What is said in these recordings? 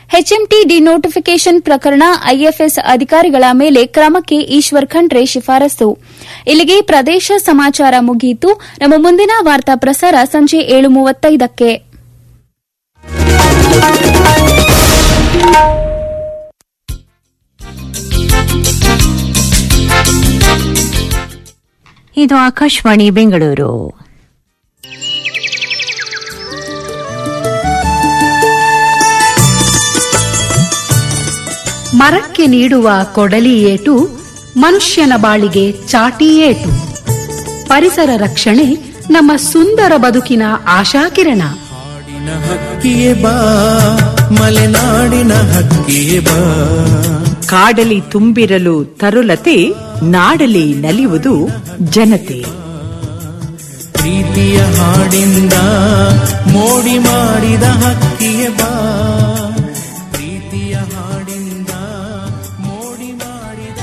HMT denotification ಪ್ರಕರಣ IFS ಅಧಿಕಾರಿಗಳ ಮೇಲೆ ಕ್ರಮಕ್ಕೆ ಈಶ್ವರ್ ಖಂಡ್ರೆ ಶಿಫಾರಸು ಇಲ್ಲಿಗೆ ಪ್ರದೇಶ ಸಮಾಚಾರ ಮುಗಿಯಿತು ನಮ್ಮ ಮುಂದಿನ ವಾರ್ತಾ ಪ್ರಸಾರ ಸಂಜೆ ಏಳು ಮೂವತ್ತೈದಕ್ಕೆ ಇದು ಆಕಾಶವಾಣಿ ಬೆಂಗಳೂರು ಮರಕ್ಕೆ ನೀಡುವ ಕೊಡಲಿ ಏಟು ಮನುಷ್ಯನ ಬಾಳಿಗೆ ಚಾಟಿ ಏಟು ಪರಿಸರ ರಕ್ಷಣೆ ನಮ್ಮ ಸುಂದರ ಬದುಕಿನ ಆಶಾಕಿರಣ ನಾಡಿನ ಹಕ್ಕಿಯೇ ಬಾ ಮಲೆನಾಡಿನ ಹಕ್ಕಿಯೇ ಬಾ ಕಾಡಲಿ ತುಂಬಿರಲು ತರುಲತೆ ನಾಡಲಿ ನಲಿಯುವುದು ಜನತೆ ಪ್ರೀತಿಯ ಹಾಡಿಂದ ಮೋಡಿ ಮಾಡಿದ ಹಕ್ಕಿಯೇ ಬಾ ಪ್ರೀತಿಯ ಹಾಡಿಂದ ಮೋಡಿ ಮಾಡಿದ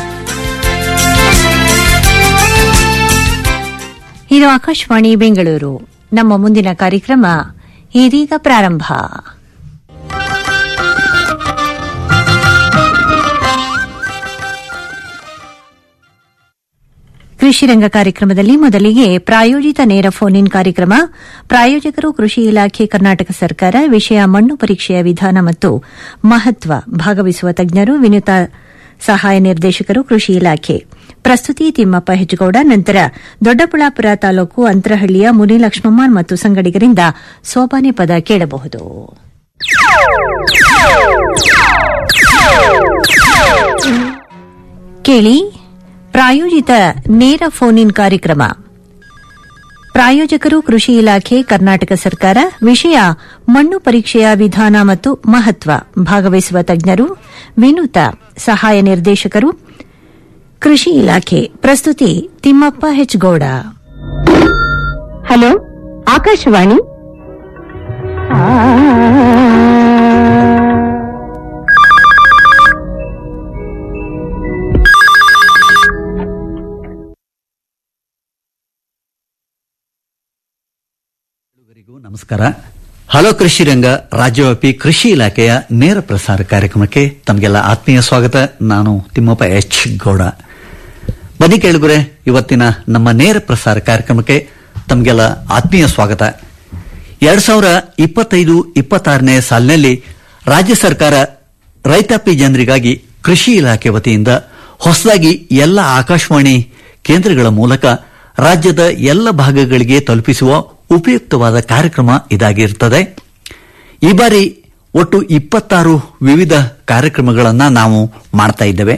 ಇದು ಆಕಾಶವಾಣಿ ಬೆಂಗಳೂರು ನಮ್ಮ ಮುಂದಿನ ಕಾರ್ಯಕ್ರಮ ಇದೀಗ ಪ್ರಾರಂಭ ಕೃಷಿ ರಂಗ ಕಾರ್ಯಕ್ರಮದಲ್ಲಿ ಮೊದಲಿಗೆ ಪ್ರಾಯೋಜಿತ ನೇರ ಫೋನ್ ಇನ್ ಕಾರ್ಯಕ್ರಮ ಪ್ರಾಯೋಜಕರು ಕೃಷಿ ಇಲಾಖೆ ಕರ್ನಾಟಕ ಸರ್ಕಾರ ವಿಷಯ ಮಣ್ಣು ಪರೀಕ್ಷೆಯ ವಿಧಾನ ಮತ್ತು ಮಹತ್ವ ಭಾಗವಹಿಸುವ ತಜ್ಞರು ವಿನುತ ಸಹಾಯ ನಿರ್ದೇಶಕರು ಕೃಷಿ ಇಲಾಖೆ ಪ್ರಸ್ತುತಿ ತಿಮ್ಮಪ್ಪ ಹೆಜ್ಗೌಡ ನಂತರ ದೊಡ್ಡಬಳ್ಳಾಪುರ ತಾಲೂಕು ಅಂತರಹಳ್ಳಿಯ ಮುನಿಲಕ್ಷ್ಮಮ್ಮ ಮತ್ತು ಸಂಗಡಿಗರಿಂದ ಸೋಪಾನೆ ಪದ ಕೇಳಬಹುದು ಕೇಳಿ ಪ್ರಾಯೋಜಿತ ನೇರ ಫೋನ್ ಇನ್ ಕಾರ್ಯಕ್ರಮ ಪ್ರಾಯೋಜಕರು ಕೃಷಿ ಇಲಾಖೆ ಕರ್ನಾಟಕ ಸರ್ಕಾರ ವಿಷಯ ಮಣ್ಣು ಪರೀಕ್ಷೆಯ ವಿಧಾನ ಮತ್ತು ಮಹತ್ವ ಭಾಗವಹಿಸುವ ತಜ್ಞರು ವಿನೂತ ಸಹಾಯ ನಿರ್ದೇಶಕರು ಕೃಷಿ ಇಲಾಖೆ ಪ್ರಸ್ತುತಿ ತಿಮ್ಮಪ್ಪ ಹೆಚ್ಗೌಡ ಹಲೋ ಆಕಾಶವಾಣಿ ಎಲ್ಲರಿಗೂ ನಮಸ್ಕಾರ ಹಲೋ ಕೃಷಿ ರಂಗ ರಾಜ್ಯವ್ಯಾಪಿ ಕೃಷಿ ಇಲಾಖೆಯ ನೇರ ಪ್ರಸಾರ ಕಾರ್ಯಕ್ರಮಕ್ಕೆ ತಮಗೆಲ್ಲ ಆತ್ಮೀಯ ಸ್ವಾಗತ ನಾನು ತಿಮ್ಮಪ್ಪ ಎಚ್ ಗೌಡ ಬನ್ನಿ ಕೇಳುಗರೆ ಇವತ್ತಿನ ನಮ್ಮ ನೇರ ಪ್ರಸಾರ ಕಾರ್ಯಕ್ರಮಕ್ಕೆ ತಮಗೆಲ್ಲ ಆತ್ಮೀಯ ಸ್ವಾಗತ ಎರಡ್ ಸಾವಿರ ಇಪ್ಪತ್ತೈದು ಇಪ್ಪತ್ತಾರನೇ ಸಾಲಿನಲ್ಲಿ ರಾಜ್ಯ ಸರ್ಕಾರ ರೈತಾಪಿ ಜನರಿಗಾಗಿ ಕೃಷಿ ಇಲಾಖೆ ವತಿಯಿಂದ ಹೊಸದಾಗಿ ಎಲ್ಲ ಆಕಾಶವಾಣಿ ಕೇಂದ್ರಗಳ ಮೂಲಕ ರಾಜ್ಯದ ಎಲ್ಲ ಭಾಗಗಳಿಗೆ ತಲುಪಿಸುವ ಉಪಯುಕ್ತವಾದ ಕಾರ್ಯಕ್ರಮ ಇದಾಗಿರುತ್ತದೆ ಈ ಬಾರಿ ಒಟ್ಟು ಇಪ್ಪತ್ತಾರು ವಿವಿಧ ಕಾರ್ಯಕ್ರಮಗಳನ್ನು ನಾವು ಮಾಡ್ತಾ ಇದ್ದೇವೆ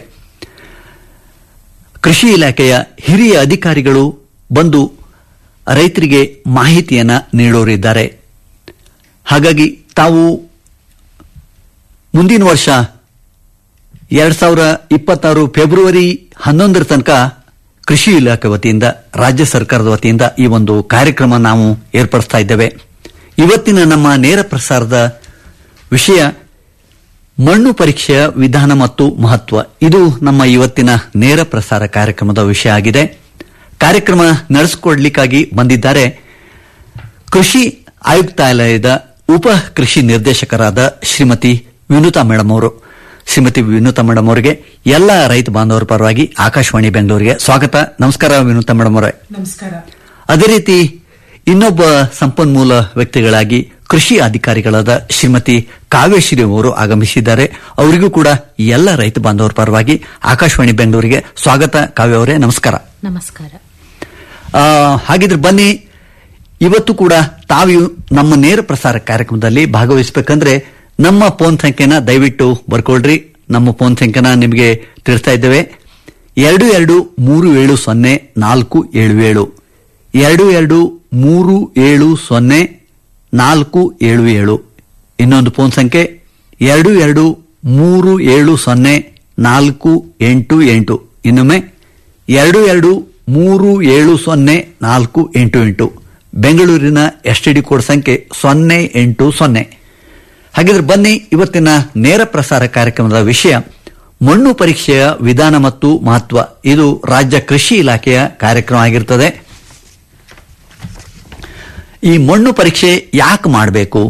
ಕೃಷಿ ಇಲಾಖೆಯ ಹಿರಿಯ ಅಧಿಕಾರಿಗಳು ಬಂದು ರೈತರಿಗೆ ಮಾಹಿತಿಯನ್ನ ನೀಡೋರಿದ್ದಾರೆ ಹಾಗಾಗಿ ತಾವು ಮುಂದಿನ ವರ್ಷ ಎರಡ್ ಸಾವಿರ ಇಪ್ಪತ್ತಾರು ಫೆಬ್ರವರಿ ಹನ್ನೊಂದರ ತನಕ ಕೃಷಿ ಇಲಾಖೆ ವತಿಯಿಂದ ರಾಜ್ಯ ಸರ್ಕಾರದ ವತಿಯಿಂದ ಈ ಒಂದು ಕಾರ್ಯಕ್ರಮ ನಾವು ಏರ್ಪಡಿಸ್ತಾ ಇದ್ದೇವೆ ಇವತ್ತಿನ ನಮ್ಮ ನೇರ ಪ್ರಸಾರದ ವಿಷಯ ಮಣ್ಣು ಪರೀಕ್ಷೆಯ ವಿಧಾನ ಮತ್ತು ಮಹತ್ವ ಇದು ನಮ್ಮ ಇವತ್ತಿನ ನೇರ ಪ್ರಸಾರ ಕಾರ್ಯಕ್ರಮದ ವಿಷಯ ಆಗಿದೆ ಕಾರ್ಯಕ್ರಮ ನಡೆಸಿಕೊಡ್ಲಿಕ್ಕಾಗಿ ಬಂದಿದ್ದಾರೆ ಕೃಷಿ ಆಯುಕ್ತಾಲಯದ ಉಪ ಕೃಷಿ ನಿರ್ದೇಶಕರಾದ ಶ್ರೀಮತಿ ವಿನುತಾ ಮೇಡಮ್ ಅವರು ಶ್ರೀಮತಿ ವಿನುತಾ ಮೇಡಮ್ ಅವರಿಗೆ ಎಲ್ಲ ರೈತ ಬಾಂಧವರ ಪರವಾಗಿ ಆಕಾಶವಾಣಿ ಬೆಂಗಳೂರಿಗೆ ಸ್ವಾಗತ ನಮಸ್ಕಾರ ವಿನುತಾ ಮೇಡಮ್ ಅವರೇ ನಮಸ್ಕಾರ ಅದೇ ರೀತಿ ಇನ್ನೊಬ್ಬ ಸಂಪನ್ಮೂಲ ವ್ಯಕ್ತಿಗಳಾಗಿ ಕೃಷಿ ಅಧಿಕಾರಿಗಳಾದ ಶ್ರೀಮತಿ ಕಾವ್ಯಶ್ರೀ ಅವರು ಆಗಮಿಸಿದ್ದಾರೆ ಅವರಿಗೂ ಕೂಡ ಎಲ್ಲ ರೈತ ಬಾಂಧವರ ಪರವಾಗಿ ಆಕಾಶವಾಣಿ ಬೆಂಗಳೂರಿಗೆ ಸ್ವಾಗತ ಕಾವ್ಯ ಅವರೇ ನಮಸ್ಕಾರ ನಮಸ್ಕಾರ ಆ, ಹಾಗಿದ್ರೆ ಬನ್ನಿ ಇವತ್ತು ಕೂಡ ತಾವು ನಮ್ಮ ನೇರ ಪ್ರಸಾರ ಕಾರ್ಯಕ್ರಮದಲ್ಲಿ ಭಾಗವಹಿಸಬೇಕಂದ್ರೆ ನಮ್ಮ ಫೋನ್ ಸಂಖ್ಯೆನ ದಯವಿಟ್ಟು ಬರ್ಕೊಳ್ರಿ ನಮ್ಮ ಫೋನ್ ಸಂಖ್ಯೆನ ನಿಮಗೆ ತಿಳಿಸ್ತಾ ಇದ್ದೇವೆ ಎರಡು ಎರಡು ಮೂರು ಏಳು ಸೊನ್ನೆ ನಾಲ್ಕು ಏಳು ಏಳು ಎರಡು ಎರಡು ಮೂರು ಏಳು ಸೊನ್ನೆ ನಾಲ್ಕು ಏಳು ಏಳು ಇನ್ನೊಂದು ಫೋನ್ ಸಂಖ್ಯೆ ಎರಡು ಎರಡು ಮೂರು ಏಳು ಸೊನ್ನೆ ನಾಲ್ಕು ಎಂಟು ಎಂಟು ಇನ್ನೊಮ್ಮೆ ಎರಡು ಎರಡು ಮೂರು ಏಳು ಸೊನ್ನೆ ನಾಲ್ಕು ಎಂಟು ಎಂಟು ಬೆಂಗಳೂರಿನ ಎಸ್ಟಿಡಿ ಕೋಡ್ ಸಂಖ್ಯೆ ಸೊನ್ನೆ ಎಂಟು ಸೊನ್ನೆ ಹಾಗಿದ್ರೆ ಬನ್ನಿ ಇವತ್ತಿನ ನೇರ ಪ್ರಸಾರ ಕಾರ್ಯಕ್ರಮದ ವಿಷಯ ಮಣ್ಣು ಪರೀಕ್ಷೆಯ ವಿಧಾನ ಮತ್ತು ಮಹತ್ವ ಇದು ರಾಜ್ಯ ಕೃಷಿ ಇಲಾಖೆಯ ಕಾರ್ಯಕ್ರಮ ಆಗಿರ್ತದೆ ಈ ಮಣ್ಣು ಪರೀಕ್ಷೆ ಯಾಕೆ ಮಾಡಬೇಕು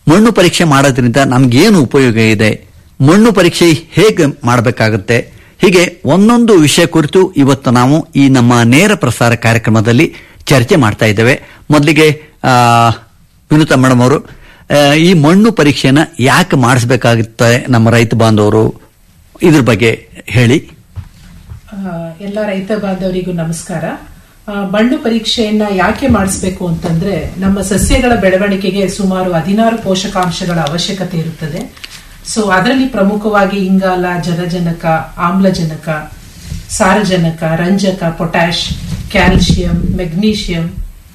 ಮಣ್ಣು ಪರೀಕ್ಷೆ ಮಾಡೋದ್ರಿಂದ ನಮ್ಗೇನು ಉಪಯೋಗ ಇದೆ ಮಣ್ಣು ಪರೀಕ್ಷೆ ಹೇಗೆ ಮಾಡಬೇಕಾಗುತ್ತೆ ಹೀಗೆ ಒಂದೊಂದು ವಿಷಯ ಕುರಿತು ಇವತ್ತು ನಾವು ಈ ನಮ್ಮ ನೇರ ಪ್ರಸಾರ ಕಾರ್ಯಕ್ರಮದಲ್ಲಿ ಚರ್ಚೆ ಮಾಡ್ತಾ ಇದ್ದೇವೆ ಮೊದಲಿಗೆ ಆ, ವಿನುತಾ ಮೇಡಮ್ ಅವರು ಆ, ಈ ಮಣ್ಣು ಪರೀಕ್ಷೆನ ಯಾಕೆ ಮಾಡಿಸ್ಬೇಕಾಗುತ್ತೆ ನಮ್ಮ ರೈತ ಬಾಂಧವರು ಇದ್ರ ಬಗ್ಗೆ ಹೇಳಿ ಆ, ಎಲ್ಲ ರೈತ ಬಾಂಧವರಿಗೂ ನಮಸ್ಕಾರ ಆ, ಮಣ್ಣು ಪರೀಕ್ಷೆಯನ್ನ ಯಾಕೆ ಮಾಡಿಸ್ಬೇಕು ಅಂತಂದ್ರೆ ನಮ್ಮ ಸಸ್ಯಗಳ ಬೆಳವಣಿಗೆಗೆ ಸುಮಾರು ಹದಿನಾರು ಪೋಷಕಾಂಶಗಳ ಅವಶ್ಯಕತೆ ಇರುತ್ತದೆ ಸೊ ಅದರಲ್ಲಿ ಪ್ರಮುಖವಾಗಿ ಇಂಗಾಲ ಜಲಜನಕ ಆಮ್ಲಜನಕ ಸಾರಜನಕ ರಂಜಕ ಪೊಟ್ಯಾಶ್ ಕ್ಯಾಲ್ಸಿಯಂ ಮೆಗ್ನೀಷಿಯಂ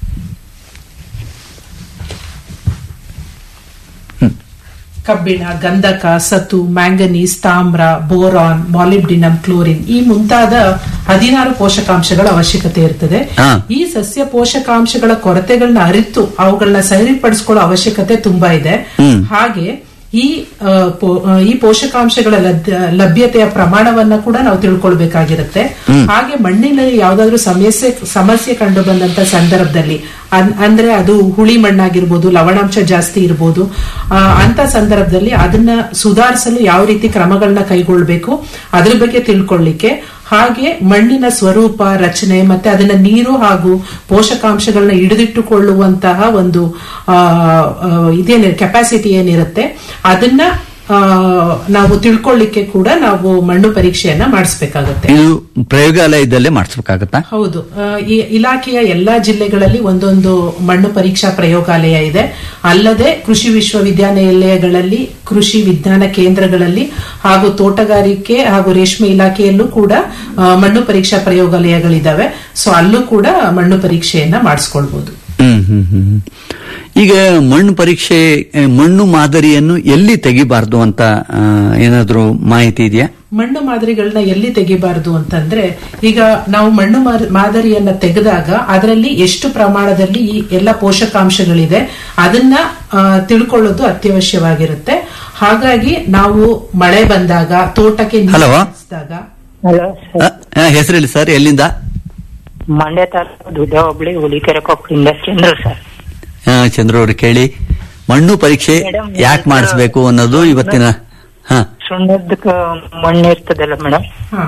ಕಬ್ಬಿಣ ಗಂಧಕ ಸತು ಮ್ಯಾಂಗನೀಸ್ ತಾಮ್ರ ಬೋರಾನ್ ಮಾಲಿಬ್ಡಿನಮ್ ಕ್ಲೋರಿನ್ ಈ ಮುಂತಾದ ಹದಿನಾರು ಪೋಷಕಾಂಶಗಳ ಅವಶ್ಯಕತೆ ಇರ್ತದೆ ಹಾ. ಈ ಸಸ್ಯ ಪೋಷಕಾಂಶಗಳ ಕೊರತೆಗಳನ್ನ ಅರಿತು ಅವುಗಳನ್ನ ಸರಿಪಡಿಸ್ಕೊಳ್ಳೋ ಅವಶ್ಯಕತೆ ತುಂಬಾ ಇದೆ ಹ್ಮ್. ಹಾಗೆ ಈ ಆ, ಪೋ- ಆ, ಈ ಪೋಷಕಾಂಶಗಳ ಲಭ್ಯ- ಲಭ್ಯತೆಯ ಪ್ರಮಾಣವನ್ನ ಕೂಡ ನಾವು ತಿಳ್ಕೊಳ್ಬೇಕಾಗಿರುತ್ತೆ ಹಾಗೆ ಮಣ್ಣಿನಲ್ಲಿ ಯಾವ್ದಾದ್ರು ಸಮಸ್ಯೆ ಸಮಸ್ಯೆ ಕಂಡು ಬಂದಂತ ಸಂದರ್ಭದಲ್ಲಿ ಅನ್- ಅಂದ್ರೆ ಅದು ಹುಳಿ ಮಣ್ಣಾಗಿರ್ಬೋದು ಲವಣಾಂಶ ಜಾಸ್ತಿ ಇರ್ಬೋದು ಆ, ಅಂತ ಸಂದರ್ಭದಲ್ಲಿ ಅದನ್ನ ಸುಧಾರಿಸಲು ಯಾವ ರೀತಿ ಕ್ರಮಗಳನ್ನ ಕೈಗೊಳ್ಬೇಕು ಅದ್ರ ಬಗ್ಗೆ ತಿಳ್ಕೊಳ್ಳಿಕ್ಕೆ ಹಾಗೆ ಮಣ್ಣಿನ ಸ್ವರೂಪ ರಚನೆ ಮತ್ತೆ ಅದನ್ನ ನೀರು ಹಾಗೂ ಪೋಷಕಾಂಶಗಳನ್ನ ಹಿಡಿದಿಟ್ಟುಕೊಳ್ಳುವಂತಹ ಒಂದು ಆ, ಆ, ಇದೇನ ಕೆಪಾಸಿಟಿ ಏನಿರುತ್ತೆ ಅದನ್ನ ಆ, ನಾವು ತಿಳ್ಕೊಳ್ಳಿಕ್ಕೆ ಕೂಡ ನಾವು ಮಣ್ಣು ಪರೀಕ್ಷೆಯನ್ನ ಮಾಡಿಸ್ಬೇಕಾಗತ್ತೆ ಇದು ಪ್ರಯೋಗಾಲಯದಲ್ಲೇ ಮಾಡಿಸ್ಬೇಕಾಗತ್ತಾ ಹೌದು ಆ, ಈ ಇಲಾಖೆಯ ಎಲ್ಲಾ ಜಿಲ್ಲೆಗಳಲ್ಲಿ ಒಂದೊಂದು ಮಣ್ಣು ಪರೀಕ್ಷಾ ಪ್ರಯೋಗಾಲಯ ಇದೆ ಅಲ್ಲದೆ ಕೃಷಿ ವಿಶ್ವವಿದ್ಯಾನಿಲಯಗಳಲ್ಲಿ ಕೃಷಿ ವಿಜ್ಞಾನ ಕೇಂದ್ರಗಳಲ್ಲಿ ಹಾಗೂ ತೋಟಗಾರಿಕೆ ಹಾಗೂ ರೇಷ್ಮೆ ಇಲಾಖೆಯಲ್ಲೂ ಕೂಡ ಆ, ಮಣ್ಣು ಪರೀಕ್ಷಾ ಪ್ರಯೋಗಾಲಯಗಳಿದಾವೆ ಸೊ ಅಲ್ಲೂ ಕೂಡ ಮಣ್ಣು ಪರೀಕ್ಷೆಯನ್ನ ಮಾಡಿಸ್ಕೊಳ್ಬಹುದು ಹ್ಮ್ ಹ್ಮ್ ಹ್ಮ್ ಹ್ಮ್. ಈಗ ಮಣ್ಣು ಪರೀಕ್ಷೆ ಆ, ಮಣ್ಣು ಮಾದರಿಯನ್ನು ಎಲ್ಲಿ ತೆಗಿಬಾರ್ದು ಅಂತ ಆ, ಏನಾದ್ರೂ ಮಾಹಿತಿ ಇದೆಯಾ ಮಣ್ಣು ಮಾದರಿಗಳನ್ನ ಎಲ್ಲಿ ತೆಗಿಬಾರದು ಅಂತಂದ್ರೆ ಈಗ ನಾವು ಮಣ್ಣು ಮಾದ- ಮಾದರಿಯನ್ನ ತೆಗೆದಾಗ ಅದರಲ್ಲಿ ಎಷ್ಟು ಪ್ರಮಾಣದಲ್ಲಿ ಈ ಎಲ್ಲ ಪೋಷಕಾಂಶಗಳಿದೆ ಅದನ್ನ ಆ, ತಿಳ್ಕೊಳ್ಳೋದು ಅತ್ಯವಶ್ಯವಾಗಿರುತ್ತೆ ಹಾಗಾಗಿ ನಾವು ಮಳೆ ಬಂದಾಗ ತೋಟಕ್ಕೆ ನೀರು ಹಲೋ. ಹಾಯಿಸಿದಾಗ ಹಲೋ ಆ, ಆ, ಹೆಸರೇಳಿ ಸರ್ ಎಲ್ಲಿಂದ ಮಂಡ್ಯ ತಾಲೂಕು ದುಡ್ಡ ಹೋಬಳಿ ಹುಲಿಕೆರೆ ಕೊಪ್ಪಳಿಂದ ಚಂದ್ರ ಸರ್ ಆ, ಚಂದ್ರ ಅವರು ಕೇಳಿ ಮಣ್ಣು ಪರೀಕ್ಷೆ ಮೇಡಮ್, ಯಾಕೆ ಮಾಡಿಸ್ಬೇಕು ಅನ್ನೋದು ಇವತ್ತಿನ ಹಾ ಸುಣ್ಣದ ಮಣ್ಣು ಇರ್ತದಲ್ಲ ಮೇಡಮ್ ಹಾ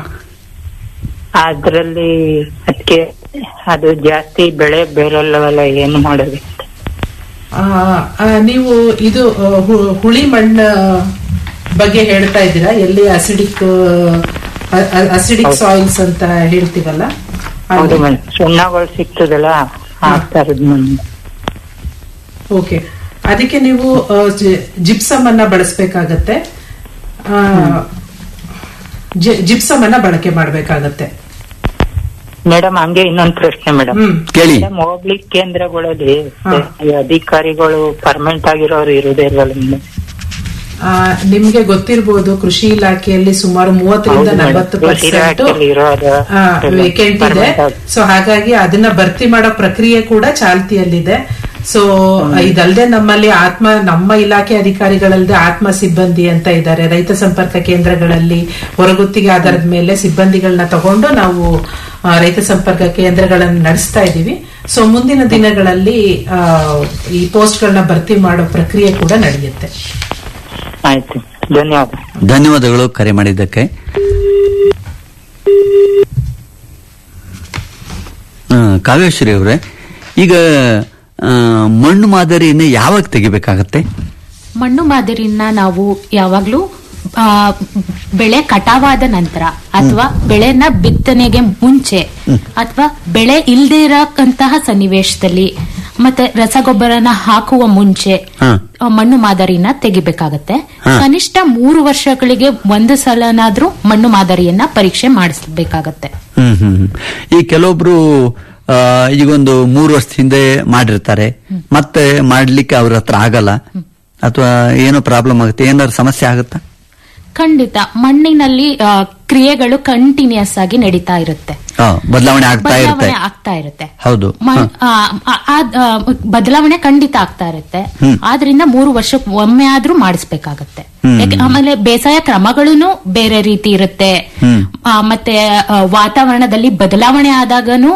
ಅದ್ರಲ್ಲಿ ಅದಕ್ಕೆ ಅದು ಜಾಸ್ತಿ ಬೆಳೆ ಬೇರಲ್ಲವಲ್ಲ ಏನು ಮಾಡೋದು ಆ, ಆ, ನೀವು ಇದು ಆ, ಹು- ಹುಳಿ ಮಣ್ಣ ಬಗ್ಗೆ ಹೇಳ್ತಾ ಇದ್ದೀರಾ ಎಲ್ಲಿ ಅಸಿಡಿಕ್ ಅಸಿಡಿಕ್ ಸಾಯಿಲ್ಸ್ ಅಂತ ಹೇಳ್ತೀವಲ್ಲ ಹೌದು ಅಲ್ಲಿ. ಮೇಡಮ್ ಸುಣ್ಣಗಳು ಸಿಗ್ತದಲ್ಲ ಆ ತರದ್ ಮಣ್ಣು ಓಕೆ ಅದಕ್ಕೆ ನೀವು ಆ, ಜಿ- ಜಿಪ್ಸಮ್ ಅನ್ನ ಬಳಸಬೇಕಾಗತ್ತೆ ಜಿಪ್ಸಮ್ ಅನ್ನ ಬಳಕೆ ಮಾಡಬೇಕಾಗತ್ತೆ ಮೇಡಮ್ ಹಂಗೆ ಇನ್ನೊಂದು ಪ್ರಶ್ನೆ ಮೇಡಮ್ ಹ್ಮ್ ಕೇಳಿ ಮೇಡಮ್ ಹೋಗ್ಲಿ ಕೇಂದ್ರಗಳಲ್ಲಿ ಹಾ. ಈ ಅಧಿಕಾರಿಗಳು ಪರ್ಮನೆಂಟ್ ಆಗಿರೋರು ಇರೋದೇ ಇಲ್ವಲ್ಲ ಮೇಡಮ್ ಆ, ನಿಮ್ಗೆ ಗೊತ್ತಿರ್ಬೋದು ಕೃಷಿ ಇಲಾಖೆಯಲ್ಲಿ ಸುಮಾರು ಮೂವತ್ತರಿಂದ ಹೌದು madam. ನಲವತ್ತು ಕೃಷಿ ಪರ್ಸೆಂಟ್ ಇಲಾಖೆಯಲ್ಲಿ ಇರೋದು ಎಲ್ಲ ವೇಕೆಂಟ್ ಇದೆ permanent ಆಗಿ. ಸೊ ಹಾಗಾಗಿ ಅದನ್ನ ಭರ್ತಿ ಮಾಡೋ ಪ್ರಕ್ರಿಯೆ ಕೂಡ ಚಾಲ್ತಿಯಲ್ಲಿದೆ ಸೊ ಇದಲ್ಲದೆ ನಮ್ಮಲ್ಲಿ ಆತ್ಮ ನಮ್ಮ ಇಲಾಖೆ ಅಧಿಕಾರಿಗಳಲ್ಲದೆ ಆತ್ಮ ಸಿಬ್ಬಂದಿ ಅಂತ ಇದ್ದಾರೆ ರೈತ ಸಂಪರ್ಕ ಕೇಂದ್ರಗಳಲ್ಲಿ ಹೊರಗುತ್ತಿಗೆ ಆಧಾರದ ಮೇಲೆ ಸಿಬ್ಬಂದಿಗಳನ್ನ ತಗೊಂಡು ನಾವು ಆ, ರೈತ ಸಂಪರ್ಕ ಕೇಂದ್ರಗಳನ್ನು ನಡೆಸ್ತಾ ಇದ್ದೀವಿ ಸೊ ಮುಂದಿನ ದಿನಗಳಲ್ಲಿ ಆ, ಈ ಪೋಸ್ಟ್ಗಳನ್ನ ಭರ್ತಿ ಮಾಡೋ ಪ್ರಕ್ರಿಯೆ ಕೂಡ ನಡೆಯುತ್ತೆ ಆಯ್ತು ಧನ್ಯವಾದ ಧನ್ಯವಾದಗಳು ಕರೆ ಮಾಡಿದ್ದಕ್ಕೆ ಆ, ಕಾವ್ಯಶ್ರೀ ಅವರೇ ಈಗ ಆ, ಮಣ್ಣು ಮಾದರಿಯನ್ನು ಯಾವಾಗ ತೆಗಿಬೇಕಾಗತ್ತೆ ಮಣ್ಣು ಮಾದರಿನ ನಾವು ಯಾವಾಗ್ಲೂ ಆ, ಬೆಳೆ ಕಟಾವಾದ ನಂತರ ಅಥವಾ ಬೆಳೆನ ಬಿತ್ತನೆಗೆ ಮುಂಚೆ ಅಥವಾ ಬೆಳೆ ಇಲ್ದೇ ಇರಕ್ಕಂತಹ ಸನ್ನಿವೇಶದಲ್ಲಿ ಮತ್ತೆ ರಸಗೊಬ್ಬರನ ಹಾಕುವ ಮುಂಚೆ ಹಾ. ಆ, ಮಣ್ಣು ಮಾದರಿನ ತೆಗಿಬೇಕಾಗತ್ತೆ ಹಾ. ಕನಿಷ್ಠ ಮೂರು ವರ್ಷಗಳಿಗೆ ಒಂದು ಸಲನಾದ್ರೂ ಮಣ್ಣು ಮಾದರಿಯನ್ನ ಪರೀಕ್ಷೆ ಮಾಡಿಸ್ಬೇಕಾಗತ್ತೆ ಹ್ಮ್ ಹ್ಮ್ ಹ್ಮ್. ಈ ಕೆಲವೊಬ್ರು ಆ, ಈಗೊಂದು ಮೂರು ವರ್ಷದ ಹಿಂದೆ ಮಾಡಿರ್ತಾರೆ ಮತ್ತೆ ಮಾಡ್ಲಿಕ್ಕೆ ಅವ್ರ ಹತ್ರ ಆಗಲ್ಲ ಅಥವಾ ಏನೋ ಪ್ರಾಬ್ಲಮ್ ಆಗುತ್ತೆ ಏನಾದ್ರು ಸಮಸ್ಯೆ ಆಗುತ್ತಾ ಖಂಡಿತ ಮಣ್ಣಿನಲ್ಲಿ ಆ, ಕ್ರಿಯೆಗಳು ಕಂಟಿನ್ಯೂಸ್ ಆಗಿ ನಡೀತಾ ಇರುತ್ತೆ ಆ, ಬದಲಾವಣೆ ಆಗ್ತಾ ಇರುತ್ತೆ ಬದಲಾವಣೆ ಆಗ್ತಾ ಇರುತ್ತೆ ಹೌದು ಮಣ್- ಆ, ಆ, ಆ, ಆ, ಬದಲಾವಣೆ ಖಂಡಿತ ಆಗ್ತಾ ಇರುತ್ತೆ ಹ್ಮ್. ಆದ್ರಿಂದ ಮೂರು ವರ್ಷಕ್ಕೆ ಒಮ್ಮೆ ಆದ್ರೂ ಮಾಡಿಸ್ಬೇಕಾಗತ್ತೆ ಹ್ಮ್. ಯಾಕೆ- ಆಮೇಲೆ ಬೇಸಾಯ ಕ್ರಮಗಳೂ ಬೇರೆ ರೀತಿ ಇರುತ್ತೆ ಹ್ಮ್. ಆ, ಮತ್ತೆ ಆ, ವಾತಾವರಣದಲ್ಲಿ ಬದಲಾವಣೆ ಆದಾಗನು